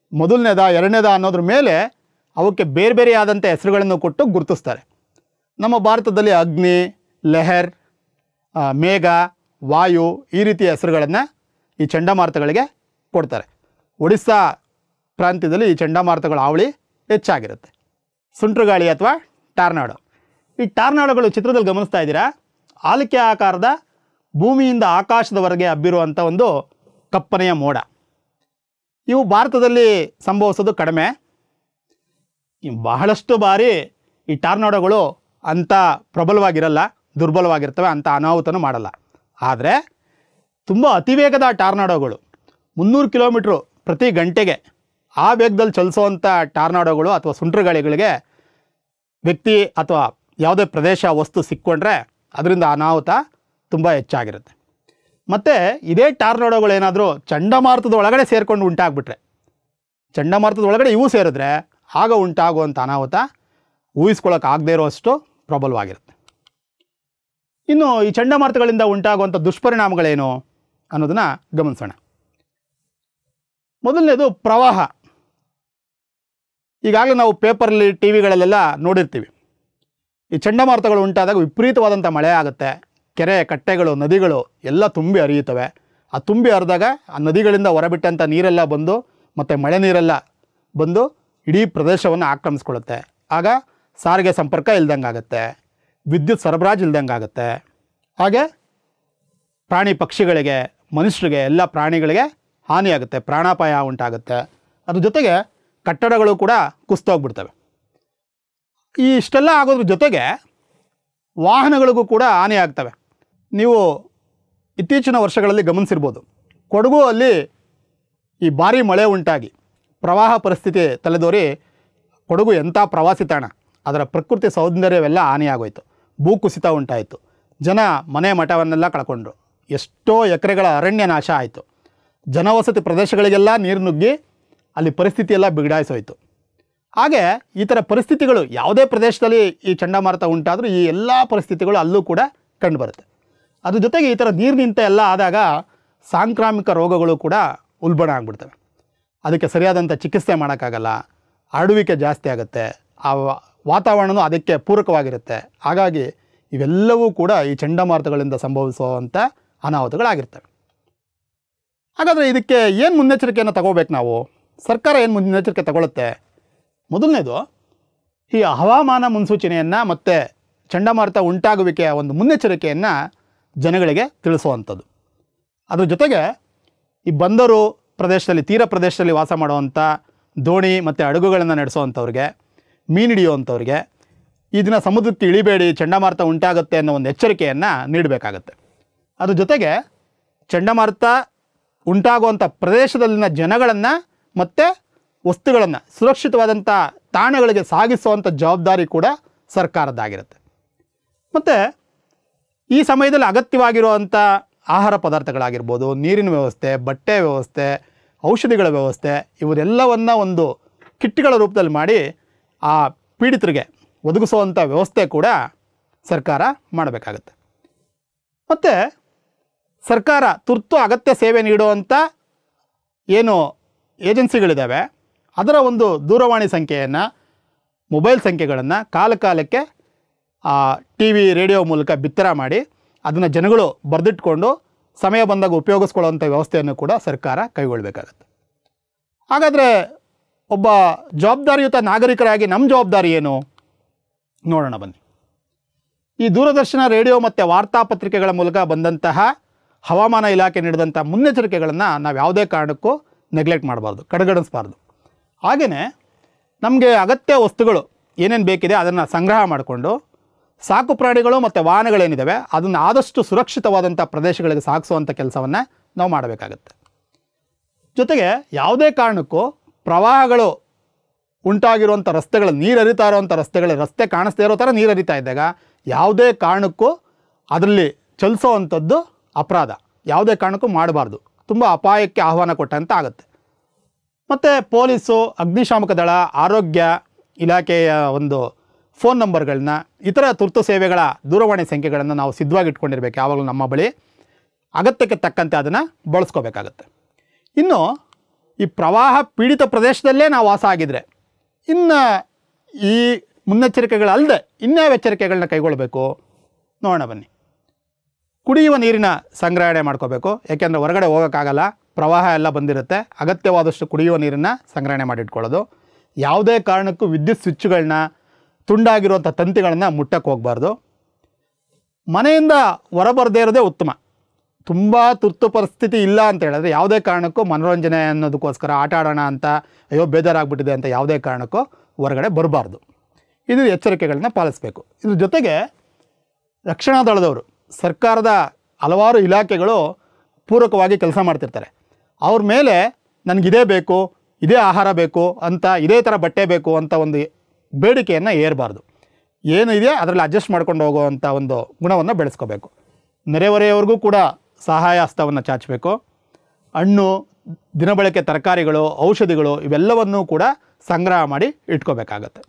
ಮೊದಲನೇದ ಎರಡನೇದ ಅನ್ನೋದ್ರ ಮೇಲೆ ಅವಕ್ಕೆ ಬೇರೆ ಬೇರೆಯಾದಂಥ ಹೆಸರುಗಳನ್ನು ಕೊಟ್ಟು ಗುರುತಿಸ್ತಾರೆ ನಮ್ಮ ಭಾರತದಲ್ಲಿ ಅಗ್ನಿ ಲೆಹರ್ ಆ, ಮೇಘ ವಾಯು ಈ ರೀತಿಯ ಹೆಸರುಗಳನ್ನು ಈ ಚಂಡಮಾರುತಗಳಿಗೆ ಕೊಡ್ತಾರೆ ಒಡಿಸ್ಸಾ ಪ್ರಾಂತ್ಯದಲ್ಲಿ ಈ ಚಂಡಮಾರುತಗಳ ಹಾವಳಿ ಹೆಚ್ಚಾಗಿರುತ್ತೆ ಸುಂಟ್ರುಗಾಳಿ ಅಥವಾ ಟಾರ್ನಾಡೋ ಈ ಟಾರ್ನಾಡೋಗಳು ಚಿತ್ರದಲ್ಲಿ ಗಮನಿಸ್ತಾ ಇದ್ದೀರಾ ಆಲಿಕೆ ಆಕಾರದ ಭೂಮಿಯಿಂದ ಆಕಾಶದವರೆಗೆ ಹಬ್ಬಿರುವಂಥ ಒಂದು ಕಪ್ಪನೆಯ ಮೋಡ ಇವು ಭಾರತದಲ್ಲಿ ಸಂಭವಿಸೋದು ಕಡಿಮೆ ಈ ಬಹಳಷ್ಟು ಬಾರಿ ಈ ಟಾರ್ನಾಡೋಗಳು ಅಂಥ ಪ್ರಬಲವಾಗಿರಲ್ಲ ದುರ್ಬಲವಾಗಿರ್ತವೆ ಅಂಥ ಅನಾಹುತನೂ ಮಾಡಲ್ಲ ಆದರೆ ತುಂಬ ಅತಿವೇಗದ ಟಾರ್ನಾಡೋಗಳು ಮುನ್ನೂರು ಕಿಲೋಮೀಟ್ರು ಪ್ರತಿ ಗಂಟೆಗೆ ಆ ವೇಗದಲ್ಲಿ ಚಲಿಸುವಂಥ ಟಾರ್ನಾಡೋಗಳು ಅಥವಾ ಸುಂಟ್ರಗಾಳಿಗಳಿಗೆ ವ್ಯಕ್ತಿ ಅಥವಾ ಯಾವುದೇ ಪ್ರದೇಶ ವಸ್ತು ಸಿಕ್ಕೊಂಡ್ರೆ ಅದರಿಂದ ಅನಾಹುತ ತುಂಬ ಹೆಚ್ಚಾಗಿರುತ್ತೆ ಮತ್ತು ಇದೇ ಟಾರ್ನಾಡೋಗಳು ಏನಾದರೂ ಚಂಡಮಾರುತದ ಒಳಗಡೆ ಸೇರಿಕೊಂಡು ಉಂಟಾಗ್ಬಿಟ್ರೆ ಚಂಡಮಾರುತದ ಒಳಗಡೆ ಇವು ಸೇರಿದ್ರೆ ಆಗ ಉಂಟಾಗುವಂಥ ಅನಾಹುತ ಊಹಿಸ್ಕೊಳ್ಳೋಕೆ ಆಗದೇ ಇರೋಷ್ಟು ಪ್ರಬಲವಾಗಿರುತ್ತೆ ಇನ್ನು ಈ ಚಂಡಮಾರುತಗಳಿಂದ ಉಂಟಾಗುವಂಥ ದುಷ್ಪರಿಣಾಮಗಳೇನು ಅನ್ನೋದನ್ನು ಗಮನಿಸೋಣ ಮೊದಲನೇದು ಪ್ರವಾಹ ಈಗಾಗಲೇ ನಾವು ಪೇಪರಲ್ಲಿ ಟಿ ವಿಗಳಲ್ಲೆಲ್ಲ ನೋಡಿರ್ತೀವಿ ಈ ಚಂಡಮಾರುತಗಳು ಉಂಟಾದಾಗ ವಿಪರೀತವಾದಂಥ ಮಳೆ ಆಗುತ್ತೆ ಕೆರೆ ಕಟ್ಟೆಗಳು ನದಿಗಳು ಎಲ್ಲ ತುಂಬಿ ಹರಿಯುತ್ತವೆ ಆ ತುಂಬಿ ಹರಿದಾಗ ಆ ನದಿಗಳಿಂದ ಹೊರಬಿಟ್ಟಂಥ ನೀರೆಲ್ಲ ಬಂದು ಮತ್ತು ಮಳೆ ನೀರೆಲ್ಲ ಬಂದು ಇಡೀ ಪ್ರದೇಶವನ್ನು ಆಕ್ರಮಿಸ್ಕೊಳ್ಳುತ್ತೆ ಆಗ ಸಾರಿಗೆ ಸಂಪರ್ಕ ಇಲ್ದಂಗೆ ಆಗುತ್ತೆ ವಿದ್ಯುತ್ ಸರಬರಾಜು ಇಲ್ದಂಗೆ ಆಗುತ್ತೆ ಹಾಗೆ ಪ್ರಾಣಿ ಪಕ್ಷಿಗಳಿಗೆ ಮನುಷ್ಯರಿಗೆ ಎಲ್ಲ ಪ್ರಾಣಿಗಳಿಗೆ ಹಾನಿಯಾಗುತ್ತೆ ಪ್ರಾಣಾಪಾಯ ಉಂಟಾಗುತ್ತೆ ಅದ್ರ ಜೊತೆಗೆ ಕಟ್ಟಡಗಳು ಕೂಡ ಕುಸ್ತೋಗ್ಬಿಡ್ತವೆ ಈ ಇಷ್ಟೆಲ್ಲ ಆಗೋದ್ರ ಜೊತೆಗೆ ವಾಹನಗಳಿಗೂ ಕೂಡ ಹಾನಿ ಆಗ್ತವೆ ನೀವು ಇತ್ತೀಚಿನ ವರ್ಷಗಳಲ್ಲಿ ಗಮನಿಸಿರ್ಬೋದು ಕೊಡಗು ಅಲ್ಲಿ ಈ ಭಾರಿ ಮಳೆ ಉಂಟಾಗಿ ಪ್ರವಾಹ ಪರಿಸ್ಥಿತಿ ತಲೆದೋರಿ ಕೊಡಗು ಎಂಥ ಪ್ರವಾಸಿ ತಾಣ ಅದರ ಪ್ರಕೃತಿ ಸೌಂದರ್ಯವೆಲ್ಲ ಹಾನಿಯಾಗೋಯ್ತು ಭೂಕುಸಿತ ಉಂಟಾಯಿತು ಜನ ಮನೆ ಮಠವನ್ನೆಲ್ಲ ಕಳ್ಕೊಂಡ್ರು ಎಷ್ಟೋ ಎಕರೆಗಳ ಅರಣ್ಯ ನಾಶ ಆಯಿತು ಜನವಸತಿ ಪ್ರದೇಶಗಳಿಗೆಲ್ಲ ನೀರು ನುಗ್ಗಿ ಅಲ್ಲಿ ಪರಿಸ್ಥಿತಿ ಎಲ್ಲ ಬಿಗಡಾಯಿಸೋಯ್ತು ಹಾಗೆ ಈ ಥರ ಪರಿಸ್ಥಿತಿಗಳು ಯಾವುದೇ ಪ್ರದೇಶದಲ್ಲಿ ಈ ಚಂಡಮಾರುತ ಉಂಟಾದರೂ ಈ ಎಲ್ಲ ಪರಿಸ್ಥಿತಿಗಳು ಅಲ್ಲೂ ಕೂಡ ಕಂಡುಬರುತ್ತೆ ಅದ್ರ ಜೊತೆಗೆ ಈ ಥರ ನೀರು ನಿಂತ ಎಲ್ಲ ಆದಾಗ ಸಾಂಕ್ರಾಮಿಕ ರೋಗಗಳು ಕೂಡ ಉಲ್ಬಣ ಆಗಿಬಿಡ್ತವೆ ಅದಕ್ಕೆ ಸರಿಯಾದಂಥ ಚಿಕಿತ್ಸೆ ಮಾಡೋಕ್ಕಾಗಲ್ಲ ಹರಡುವಿಕೆ ಜಾಸ್ತಿ ಆಗುತ್ತೆ ಆ ವಾ- ವಾತಾವರಣವೂ ಅದಕ್ಕೆ ಪೂರಕವಾಗಿರುತ್ತೆ ಹಾಗಾಗಿ ಇವೆಲ್ಲವೂ ಕೂಡ ಈ ಚಂಡಮಾರುತಗಳಿಂದ ಸಂಭವಿಸುವಂಥ ಅನಾಹುತಗಳಾಗಿರ್ತವೆ ಹಾಗಾದರೆ ಇದಕ್ಕೆ ಏನು ಮುನ್ನೆಚ್ಚರಿಕೆಯನ್ನು ತಗೋಬೇಕು ನಾವು ಸರ್ಕಾರ ಏನು ಮುನ್ನೆಚ್ಚರಿಕೆ ತಗೊಳುತ್ತೆ ಮೊದಲನೇದು ಈ ಹವಾಮಾನ ಮುನ್ಸೂಚನೆಯನ್ನು ಮತ್ತು ಚಂಡಮಾರುತ ಉಂಟಾಗುವಿಕೆಯ ಒಂದು ಮುನ್ನೆಚ್ಚರಿಕೆಯನ್ನು ಜನಗಳಿಗೆ ತಿಳಿಸುವಂಥದ್ದು ಅದ್ರ ಜೊತೆಗೆ ಈ ಬಂದರು ಪ್ರದೇಶದಲ್ಲಿ ತೀರ ಪ್ರದೇಶದಲ್ಲಿ ವಾಸ ಮಾಡುವಂಥ ದೋಣಿ ಮತ್ತು ಹಡಗುಗಳನ್ನು ನಡೆಸುವಂಥವ್ರಿಗೆ ಮೀನು ಹಿಡಿಯುವಂಥವ್ರಿಗೆ ಈ ದಿನ ಸಮುದ್ರಕ್ಕೆ ಇಳಿಬೇಡಿ ಚಂಡಮಾರುತ ಉಂಟಾಗುತ್ತೆ ಅನ್ನೋ ಒಂದು ಎಚ್ಚರಿಕೆಯನ್ನು ನೀಡಬೇಕಾಗತ್ತೆ ಅದ್ರ ಜೊತೆಗೆ ಚಂಡಮಾರುತ ಉಂಟಾಗುವಂಥ ಪ್ರದೇಶದಲ್ಲಿನ ಜನಗಳನ್ನು ಮತ್ತು ವಸ್ತುಗಳನ್ನು ಸುರಕ್ಷಿತವಾದಂಥ ತಾಣಗಳಿಗೆ ಸಾಗಿಸುವಂಥ ಜವಾಬ್ದಾರಿ ಕೂಡ ಸರ್ಕಾರದ್ದಾಗಿರುತ್ತೆ ಮತ್ತು ಈ ಸಮಯದಲ್ಲಿ ಅಗತ್ಯವಾಗಿರುವಂಥ ಆಹಾರ ಪದಾರ್ಥಗಳಾಗಿರ್ಬೋದು ನೀರಿನ ವ್ಯವಸ್ಥೆ ಬಟ್ಟೆ ವ್ಯವಸ್ಥೆ ಔಷಧಿಗಳ ವ್ಯವಸ್ಥೆ ಇವರೆಲ್ಲವನ್ನು ಒಂದು ಕಿಟ್ಗಳ ರೂಪದಲ್ಲಿ ಮಾಡಿ ಆ ಪೀಡಿತರಿಗೆ ಒದಗಿಸುವಂಥ ವ್ಯವಸ್ಥೆ ಕೂಡ ಸರ್ಕಾರ ಮಾಡಬೇಕಾಗತ್ತೆ ಮತ್ತು ಸರ್ಕಾರ ತುರ್ತು ಅಗತ್ಯ ಸೇವೆ ನೀಡುವಂಥ ಏನು ಏಜೆನ್ಸಿಗಳಿದ್ದಾವೆ ಅದರ ಒಂದು ದೂರವಾಣಿ ಸಂಖ್ಯೆಯನ್ನು ಮೊಬೈಲ್ ಸಂಖ್ಯೆಗಳನ್ನು ಕಾಲ ಕಾಲಕ್ಕೆ ಟಿ ವಿ ರೇಡಿಯೋ ಮೂಲಕ ಬಿತ್ತರ ಮಾಡಿ ಅದನ್ನು ಜನಗಳು ಬರೆದಿಟ್ಕೊಂಡು ಸಮಯ ಬಂದಾಗ ಉಪಯೋಗಿಸ್ಕೊಳ್ಳುವಂಥ ವ್ಯವಸ್ಥೆಯನ್ನು ಕೂಡ ಸರ್ಕಾರ ಕೈಗೊಳ್ಳಬೇಕಾಗತ್ತೆ ಹಾಗಾದರೆ ಒಬ್ಬ ಜವಾಬ್ದಾರಿಯುತ ನಾಗರಿಕರಾಗಿ ನಮ್ಮ ಜವಾಬ್ದಾರಿ ಏನು ನೋಡೋಣ ಬನ್ನಿ ಈ ದೂರದರ್ಶನ ರೇಡಿಯೋ ಮತ್ತು ವಾರ್ತಾಪತ್ರಿಕೆಗಳ ಮೂಲಕ ಬಂದಂತಹ ಹವಾಮಾನ ಇಲಾಖೆ ನೀಡಿದಂಥ ಮುನ್ನೆಚ್ಚರಿಕೆಗಳನ್ನು ನಾವು ಯಾವುದೇ ಕಾರಣಕ್ಕೂ ನೆಗ್ಲೆಕ್ಟ್ ಮಾಡಬಾರ್ದು ಕಡೆಗಣಿಸಬಾರ್ದು ಹಾಗೆಯೇ ನಮಗೆ ಅಗತ್ಯ ವಸ್ತುಗಳು ಏನೇನು ಬೇಕಿದೆ ಅದನ್ನು ಸಂಗ್ರಹ ಮಾಡಿಕೊಂಡು ಸಾಕು ಪ್ರಾಣಿಗಳು ಮತ್ತು ವಾಹನಗಳೇನಿದ್ದಾವೆ ಅದನ್ನು ಆದಷ್ಟು ಸುರಕ್ಷಿತವಾದಂಥ ಪ್ರದೇಶಗಳಿಗೆ ಸಾಗಿಸುವಂಥ ಕೆಲಸವನ್ನು ನಾವು ಮಾಡಬೇಕಾಗತ್ತೆ ಜೊತೆಗೆ ಯಾವುದೇ ಕಾರಣಕ್ಕೂ ಪ್ರವಾಹಗಳು ಉಂಟಾಗಿರುವಂಥ ರಸ್ತೆಗಳು ನೀರು ಹರಿತಾ ಇರುವಂಥ ರಸ್ತೆಗಳು ರಸ್ತೆ ಕಾಣಿಸ್ದೇ ಇರೋ ಥರ ನೀರು ಹರಿತಾ ಇದ್ದಾಗ ಯಾವುದೇ ಕಾರಣಕ್ಕೂ ಅದರಲ್ಲಿ ಚಲಿಸೋವಂಥದ್ದು ಅಪರಾಧ ಯಾವುದೇ ಕಾರಣಕ್ಕೂ ಮಾಡಬಾರ್ದು ತುಂಬ ಅಪಾಯಕ್ಕೆ ಆಹ್ವಾನ ಕೊಟ್ಟಂತ ಆಗುತ್ತೆ ಮತ್ತು ಪೊಲೀಸು ಅಗ್ನಿಶಾಮಕ ದಳ ಆರೋಗ್ಯ ಇಲಾಖೆಯ ಒಂದು ಫೋನ್ ನಂಬರ್ಗಳನ್ನ ಇತರ ತುರ್ತು ಸೇವೆಗಳ ದೂರವಾಣಿ ಸಂಖ್ಯೆಗಳನ್ನು ನಾವು ಸಿದ್ಧವಾಗಿ ಇಟ್ಕೊಂಡಿರ್ಬೇಕು ಯಾವಾಗಲೂ ನಮ್ಮ ಬಳಿ ಅಗತ್ಯಕ್ಕೆ ತಕ್ಕಂತೆ ಅದನ್ನು ಬಳಸ್ಕೋಬೇಕಾಗತ್ತೆ ಇನ್ನು ಈ ಪ್ರವಾಹ ಪೀಡಿತ ಪ್ರದೇಶದಲ್ಲೇ ನಾವು ವಾಸ ಆಗಿದ್ರೆ ಇನ್ನು ಈ ಮುನ್ನೆಚ್ಚರಿಕೆಗಳಲ್ಲದೆ ಇನ್ಯಾವ ಎಚ್ಚರಿಕೆಗಳನ್ನ ಕೈಗೊಳ್ಳಬೇಕು ನೋಡೋಣ ಬನ್ನಿ ಕುಡಿಯುವ ನೀರಿನ ಸಂಗ್ರಹಣೆ ಮಾಡ್ಕೋಬೇಕು ಯಾಕೆಂದರೆ ಹೊರಗಡೆ ಹೋಗೋಕ್ಕಾಗಲ್ಲ ಪ್ರವಾಹ ಎಲ್ಲ ಬಂದಿರುತ್ತೆ ಅಗತ್ಯವಾದಷ್ಟು ಕುಡಿಯುವ ನೀರನ್ನು ಸಂಗ್ರಹಣೆ ಮಾಡಿಟ್ಕೊಳ್ಳೋದು ಯಾವುದೇ ಕಾರಣಕ್ಕೂ ವಿದ್ಯುತ್ ಸ್ವಿಚ್ಗಳನ್ನ ತುಂಡಾಗಿರುವಂಥ ತಂತಿಗಳನ್ನು ಮುಟ್ಟಕ್ಕೆ ಹೋಗಬಾರ್ದು ಮನೆಯಿಂದ ಹೊರಬರದೇ ಇರೋದೇ ಉತ್ತಮ ತುಂಬ ತುರ್ತು ಪರಿಸ್ಥಿತಿ ಇಲ್ಲ ಅಂತ ಹೇಳಿದ್ರೆ ಯಾವುದೇ ಕಾರಣಕ್ಕೂ ಮನೋರಂಜನೆ ಅನ್ನೋದಕ್ಕೋಸ್ಕರ ಆಟ ಆಡೋಣ ಅಂತ ಅಯ್ಯೋ ಬೇಜಾರಾಗ್ಬಿಟ್ಟಿದೆ ಅಂತ ಯಾವುದೇ ಕಾರಣಕ್ಕೂ ಹೊರಗಡೆ ಬರಬಾರ್ದು ಇದು ಎಚ್ಚರಿಕೆಗಳನ್ನ ಪಾಲಿಸಬೇಕು ಇದ್ರ ಜೊತೆಗೆ ರಕ್ಷಣಾ ದಳದವರು ಸರ್ಕಾರದ ಹಲವಾರು ಇಲಾಖೆಗಳು ಪೂರಕವಾಗಿ ಕೆಲಸ ಮಾಡ್ತಿರ್ತಾರೆ ಅವ್ರ ಮೇಲೆ ನನಗಿದೇ ಬೇಕು ಇದೇ ಆಹಾರ ಬೇಕು ಅಂತ ಇದೇ ಥರ ಬಟ್ಟೆ ಬೇಕು ಅಂತ ಒಂದು ಬೇಡಿಕೆಯನ್ನು ಏರಬಾರ್ದು ಏನು ಇದೆಯೋ ಅದರಲ್ಲಿ ಅಡ್ಜಸ್ಟ್ ಮಾಡ್ಕೊಂಡು ಹೋಗುವಂಥ ಒಂದು ಗುಣವನ್ನು ಬೆಳೆಸ್ಕೋಬೇಕು ನೆರೆಹೊರೆಯವ್ರಿಗೂ ಕೂಡ ಸಹಾಯ ಹಸ್ತವನ್ನು ಚಾಚಬೇಕು ಹಣ್ಣು ದಿನಬಳಕೆ ತರಕಾರಿಗಳು ಔಷಧಿಗಳು ಇವೆಲ್ಲವನ್ನೂ ಕೂಡ ಸಂಗ್ರಹ ಮಾಡಿ ಇಟ್ಕೋಬೇಕಾಗತ್ತೆ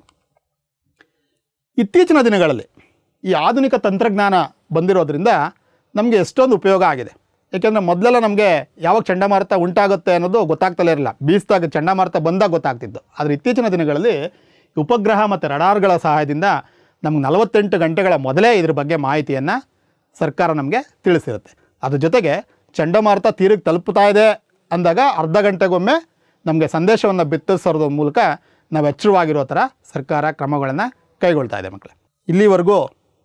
ಇತ್ತೀಚಿನ ದಿನಗಳಲ್ಲಿ ಈ ಆಧುನಿಕ ತಂತ್ರಜ್ಞಾನ ಬಂದಿರೋದ್ರಿಂದ ನಮಗೆ ಎಷ್ಟೊಂದು ಉಪಯೋಗ ಆಗಿದೆ ಏಕೆಂದರೆ ಮೊದಲೆಲ್ಲ ನಮಗೆ ಯಾವಾಗ ಚಂಡಮಾರುತ ಉಂಟಾಗುತ್ತೆ ಅನ್ನೋದು ಗೊತ್ತಾಗ್ತಲೇ ಇರಲಿಲ್ಲ ಬೀಸ್ದಾಗ ಚಂಡಮಾರುತ ಬಂದಾಗ ಗೊತ್ತಾಗ್ತಿತ್ತು ಆದರೆ ಇತ್ತೀಚಿನ ದಿನಗಳಲ್ಲಿ ಉಪಗ್ರಹ ಮತ್ತು ರಡಾರ್ಗಳ ಸಹಾಯದಿಂದ ನಮ್ಗೆ ನಲವತ್ತೆಂಟು ಗಂಟೆಗಳ ಮೊದಲೇ ಇದ್ರ ಬಗ್ಗೆ ಮಾಹಿತಿಯನ್ನು ಸರ್ಕಾರ ನಮಗೆ ತಿಳಿಸಿರುತ್ತೆ ಅದ್ರ ಜೊತೆಗೆ ಚಂಡಮಾರುತ ತೀರಕ್ಕೆ ತಲುಪ್ತಾ ಇದೆ ಅಂದಾಗ ಅರ್ಧ ಗಂಟೆಗೊಮ್ಮೆ ನಮಗೆ ಸಂದೇಶವನ್ನು ಬಿತ್ತರಿಸೋದ್ರ ಮೂಲಕ ನಾವು ಎಚ್ಚರವಾಗಿರೋ ಥರ ಸರ್ಕಾರ ಕ್ರಮಗಳನ್ನು ಕೈಗೊಳ್ತಾ ಇದೆ ಮಕ್ಕಳೇ ಇಲ್ಲಿವರೆಗೂ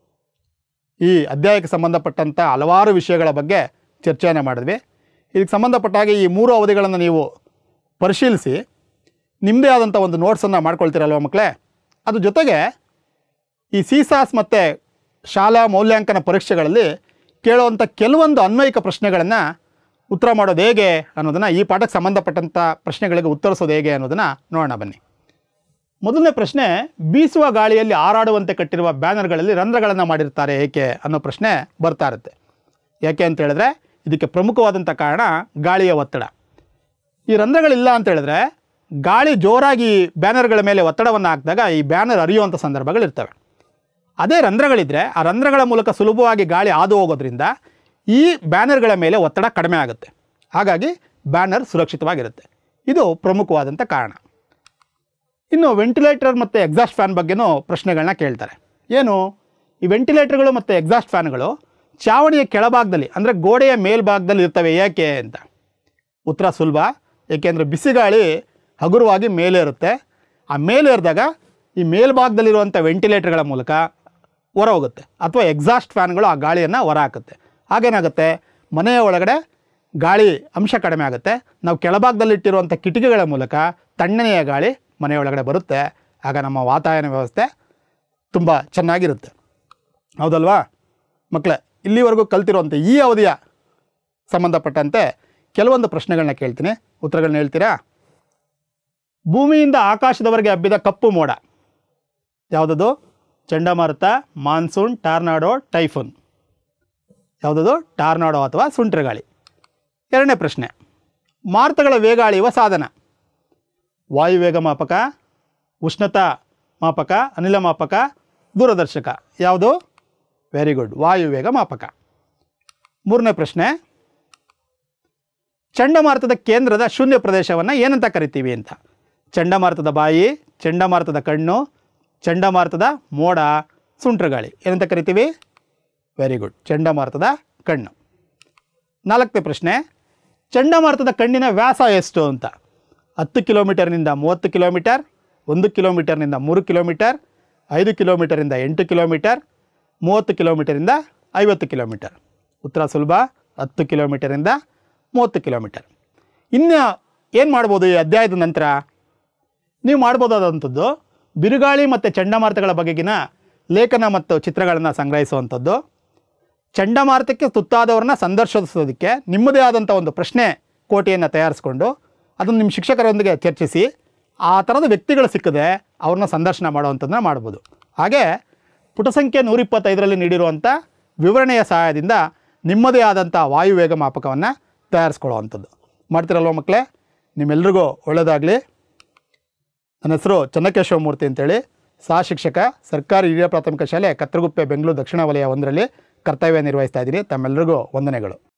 ಈ ಅಧ್ಯಾಯಕ್ಕೆ ಸಂಬಂಧಪಟ್ಟಂಥ ಹಲವಾರು ವಿಷಯಗಳ ಬಗ್ಗೆ ಚರ್ಚೆಯನ್ನು ಮಾಡಿದ್ವಿ ಇದಕ್ಕೆ ಸಂಬಂಧಪಟ್ಟ ಹಾಗೆ ಈ ಮೂರು ಅವಧಿಗಳನ್ನು ನೀವು ಪರಿಶೀಲಿಸಿ ನಿಮ್ಮದೇ ಆದಂಥ ಒಂದು ನೋಟ್ಸನ್ನು ಮಾಡ್ಕೊಳ್ತೀರಲ್ವ ಮಕ್ಕಳೇ ಅದ್ರ ಜೊತೆಗೆ ಈ ಸಿಸಾಸ್ ಮತ್ತು ಶಾಲಾ ಮೌಲ್ಯಾಂಕನ ಪರೀಕ್ಷೆಗಳಲ್ಲಿ ಕೇಳುವಂಥ ಕೆಲವೊಂದು ಅನ್ವಯಿಕ ಪ್ರಶ್ನೆಗಳನ್ನು ಉತ್ತರ ಮಾಡೋದು ಹೇಗೆ ಅನ್ನೋದನ್ನು ಈ ಪಾಠಕ್ಕೆ ಸಂಬಂಧಪಟ್ಟಂಥ ಪ್ರಶ್ನೆಗಳಿಗೆ ಉತ್ತರಿಸೋದು ಹೇಗೆ ಅನ್ನೋದನ್ನು ನೋಡೋಣ ಬನ್ನಿ ಮೊದಲನೇ ಪ್ರಶ್ನೆ ಬೀಸುವ ಗಾಳಿಯಲ್ಲಿ ಹಾರಾಡುವಂತೆ ಕಟ್ಟಿರುವ ಬ್ಯಾನರ್ಗಳಲ್ಲಿ ರಂಧ್ರಗಳನ್ನು ಮಾಡಿರ್ತಾರೆ ಏಕೆ ಅನ್ನೋ ಪ್ರಶ್ನೆ ಬರ್ತಾ ಇರುತ್ತೆ ಯಾಕೆ ಅಂತ ಹೇಳಿದ್ರೆ ಇದಕ್ಕೆ ಪ್ರಮುಖವಾದಂಥ ಕಾರಣ ಗಾಳಿಯ ಒತ್ತಡ ಈ ರಂಧ್ರಗಳಿಲ್ಲ ಅಂತ ಹೇಳಿದ್ರೆ ಗಾಳಿ ಜೋರಾಗಿ ಬ್ಯಾನರ್ಗಳ ಮೇಲೆ ಒತ್ತಡವನ್ನು ಹಾಕಿದಾಗ ಈ ಬ್ಯಾನರ್ ಹರಿಯುವಂಥ ಸಂದರ್ಭಗಳಿರ್ತವೆ ಅದೇ ರಂಧ್ರಗಳಿದ್ದರೆ ಆ ರಂಧ್ರಗಳ ಮೂಲಕ ಸುಲಭವಾಗಿ ಗಾಳಿ ಹಾದು ಹೋಗೋದ್ರಿಂದ ಈ ಬ್ಯಾನರ್ಗಳ ಮೇಲೆ ಒತ್ತಡ ಕಡಿಮೆ ಆಗುತ್ತೆ ಹಾಗಾಗಿ ಬ್ಯಾನರ್ ಸುರಕ್ಷಿತವಾಗಿರುತ್ತೆ ಇದು ಪ್ರಮುಖವಾದಂಥ ಕಾರಣ ಇನ್ನು ವೆಂಟಿಲೇಟರ್ ಮತ್ತು ಎಕ್ಸಾಸ್ಟ್ ಫ್ಯಾನ್ ಬಗ್ಗೆನೂ ಪ್ರಶ್ನೆಗಳನ್ನ ಕೇಳ್ತಾರೆ ಏನು ಈ ವೆಂಟಿಲೇಟರ್ಗಳು ಮತ್ತು ಎಕ್ಸಾಸ್ಟ್ ಫ್ಯಾನ್ಗಳು ಚಾವಣಿಯ ಕೆಳಭಾಗದಲ್ಲಿ ಅಂದರೆ ಗೋಡೆಯ ಮೇಲ್ಭಾಗದಲ್ಲಿ ಇರ್ತವೆ ಏಕೆ ಅಂತ ಉತ್ತರ ಸುಲಭ ಏಕೆಂದರೆ ಬಿಸಿಗಾಳಿ ಹಗುರವಾಗಿ ಮೇಲೆ ಇರುತ್ತೆ ಆ ಮೇಲೆ ಇರಿದಾಗ ಈ ಮೇಲ್ಭಾಗದಲ್ಲಿರುವಂಥ ವೆಂಟಿಲೇಟರ್ಗಳ ಮೂಲಕ ಹೊರ ಹೋಗುತ್ತೆ ಅಥವಾ ಎಕ್ಸಾಸ್ಟ್ ಫ್ಯಾನ್ಗಳು ಆ ಗಾಳಿಯನ್ನು ಹೊರ ಹಾಕುತ್ತೆ ಆಗೇನಾಗುತ್ತೆ ಮನೆಯ ಒಳಗಡೆ ಗಾಳಿ ಅಂಶ ಕಡಿಮೆ ಆಗುತ್ತೆ ನಾವು ಕೆಳಭಾಗದಲ್ಲಿಟ್ಟಿರುವಂಥ ಕಿಟಕಿಗಳ ಮೂಲಕ ತಣ್ಣನೆಯ ಗಾಳಿ ಮನೆಯೊಳಗಡೆ ಬರುತ್ತೆ ಆಗ ನಮ್ಮ ವಾತಾವರಣ ವ್ಯವಸ್ಥೆ ತುಂಬ ಚೆನ್ನಾಗಿರುತ್ತೆ ಹೌದಲ್ವಾ ಮಕ್ಕಳೇ ಇಲ್ಲಿವರೆಗೂ ಕಲ್ತಿರುವಂಥ ಈ ಅವಧಿಯ ಸಂಬಂಧಪಟ್ಟಂತೆ ಕೆಲವೊಂದು ಪ್ರಶ್ನೆಗಳನ್ನ ಕೇಳ್ತೀನಿ ಉತ್ತರಗಳನ್ನ ಹೇಳ್ತೀರಾ ಭೂಮಿಯಿಂದ ಆಕಾಶದವರೆಗೆ ಹಬ್ಬಿದ ಕಪ್ಪು ಮೋಡ ಯಾವುದದು ಚಂಡಮಾರುತ ಮಾನ್ಸೂನ್ ಟಾರ್ನಾಡೋ ಟೈಫೂನ್ ಯಾವುದದು ಟಾರ್ನಾಡೋ ಅಥವಾ ಸುಂಟ್ರಗಾಳಿ ಎರಡನೇ ಪ್ರಶ್ನೆ ಮಾರುತಗಳ ವೇಗ ಅಳೆಯುವ ಸಾಧನ ವಾಯುವೇಗ ಮಾಪಕ ಉಷ್ಣತಾ ಮಾಪಕ ಅನಿಲ ಮಾಪಕ ದೂರದರ್ಶಕ ಯಾವುದು ವೆರಿ ಗುಡ್ ವಾಯುವೇಗ ಮಾಪಕ ಮೂರನೇ ಪ್ರಶ್ನೆ ಚಂಡಮಾರುತದ ಕೇಂದ್ರದ ಶೂನ್ಯ ಪ್ರದೇಶವನ್ನು ಏನಂತ ಕರಿತೀವಿ ಅಂತ ಚಂಡಮಾರುತದ ಬಾಯಿ ಚಂಡಮಾರುತದ ಕಣ್ಣು ಚಂಡಮಾರುತದ ಮೋಡ ಸುಂಟ್ರಗಾಳಿ ಏನಂತ ಕರಿತೀವಿ ವೆರಿ ಗುಡ್ ಚಂಡಮಾರುತದ ಕಣ್ಣು ನಾಲ್ಕನೇ ಪ್ರಶ್ನೆ ಚಂಡಮಾರುತದ ಕಣ್ಣಿನ ವ್ಯಾಸ ಎಷ್ಟು ಅಂತ ಹತ್ತು ಕಿಲೋಮೀಟರ್ನಿಂದ ಮೂವತ್ತು ಕಿಲೋಮೀಟರ್ ಒಂದು ಕಿಲೋಮೀಟರ್ನಿಂದ ಮೂರು ಕಿಲೋಮೀಟರ್ ಐದು ಕಿಲೋಮೀಟರಿಂದ ಎಂಟು ಕಿಲೋಮೀಟರ್ ಮೂವತ್ತು ಕಿಲೋಮೀಟರಿಂದ ಐವತ್ತು ಕಿಲೋಮೀಟರ್ ಉತ್ತರ ಸುಲಭ ಹತ್ತು ಕಿಲೋಮೀಟರಿಂದ ಮೂವತ್ತು ಕಿಲೋಮೀಟರ್ ಇನ್ನು ಏನು ಮಾಡ್ಬೋದು ಈ ಅಧ್ಯಾಯದ ನಂತರ ನೀವು ಮಾಡ್ಬೋದಾದಂಥದ್ದು ಬಿರುಗಾಳಿ ಮತ್ತು ಚಂಡಮಾರುತಗಳ ಬಗೆಗಿನ ಲೇಖನ ಮತ್ತು ಚಿತ್ರಗಳನ್ನು ಸಂಗ್ರಹಿಸುವಂಥದ್ದು ಚಂಡಮಾರುತಕ್ಕೆ ತುತ್ತಾದವ್ರನ್ನ ಸಂದರ್ಶಿಸೋದಕ್ಕೆ ನಿಮ್ಮದೇ ಆದಂಥ ಒಂದು ಪ್ರಶ್ನೆ ಕೋಟೆಯನ್ನು ತಯಾರಿಸ್ಕೊಂಡು ಅದನ್ನು ನಿಮ್ಮ ಶಿಕ್ಷಕರೊಂದಿಗೆ ಚರ್ಚಿಸಿ ಆ ಥರದ ವ್ಯಕ್ತಿಗಳು ಸಿಕ್ಕದೆ ಅವ್ರನ್ನ ಸಂದರ್ಶನ ಮಾಡುವಂಥದ್ದನ್ನ ಮಾಡ್ಬೋದು ಹಾಗೆ ಪುಟ ಸಂಖ್ಯೆ ನೂರಿಪ್ಪತ್ತೈದರಲ್ಲಿ ನೀಡಿರುವಂಥ ವಿವರಣೆಯ ಸಹಾಯದಿಂದ ನಿಮ್ಮದೇ ಆದಂಥ ವಾಯುವೇಗ ಮಾಪಕವನ್ನು ತಯಾರಿಸ್ಕೊಳ್ಳುವಂಥದ್ದು ಮಾಡ್ತಿರಲ್ವ ಮಕ್ಕಳೇ ನಿಮ್ಮೆಲ್ರಿಗೂ ಒಳ್ಳೆಯದಾಗಲಿ ನನ್ನ ಹೆಸರು ಚನ್ನಕೇಶವ ಮೂರ್ತಿ ಅಂತೇಳಿ ಸಹ ಶಿಕ್ಷಕ ಸರ್ಕಾರಿ ಹಿರಿಯ ಪ್ರಾಥಮಿಕ ಶಾಲೆ ಕತ್ರಗುಪ್ಪೆ ಬೆಂಗಳೂರು ದಕ್ಷಿಣ ವಲಯ ಒಂದರಲ್ಲಿ ಕರ್ತವ್ಯ ನಿರ್ವಹಿಸ್ತಾ ಇದ್ದೀನಿ ತಮ್ಮೆಲ್ಲರಿಗೂ ವಂದನೆಗಳು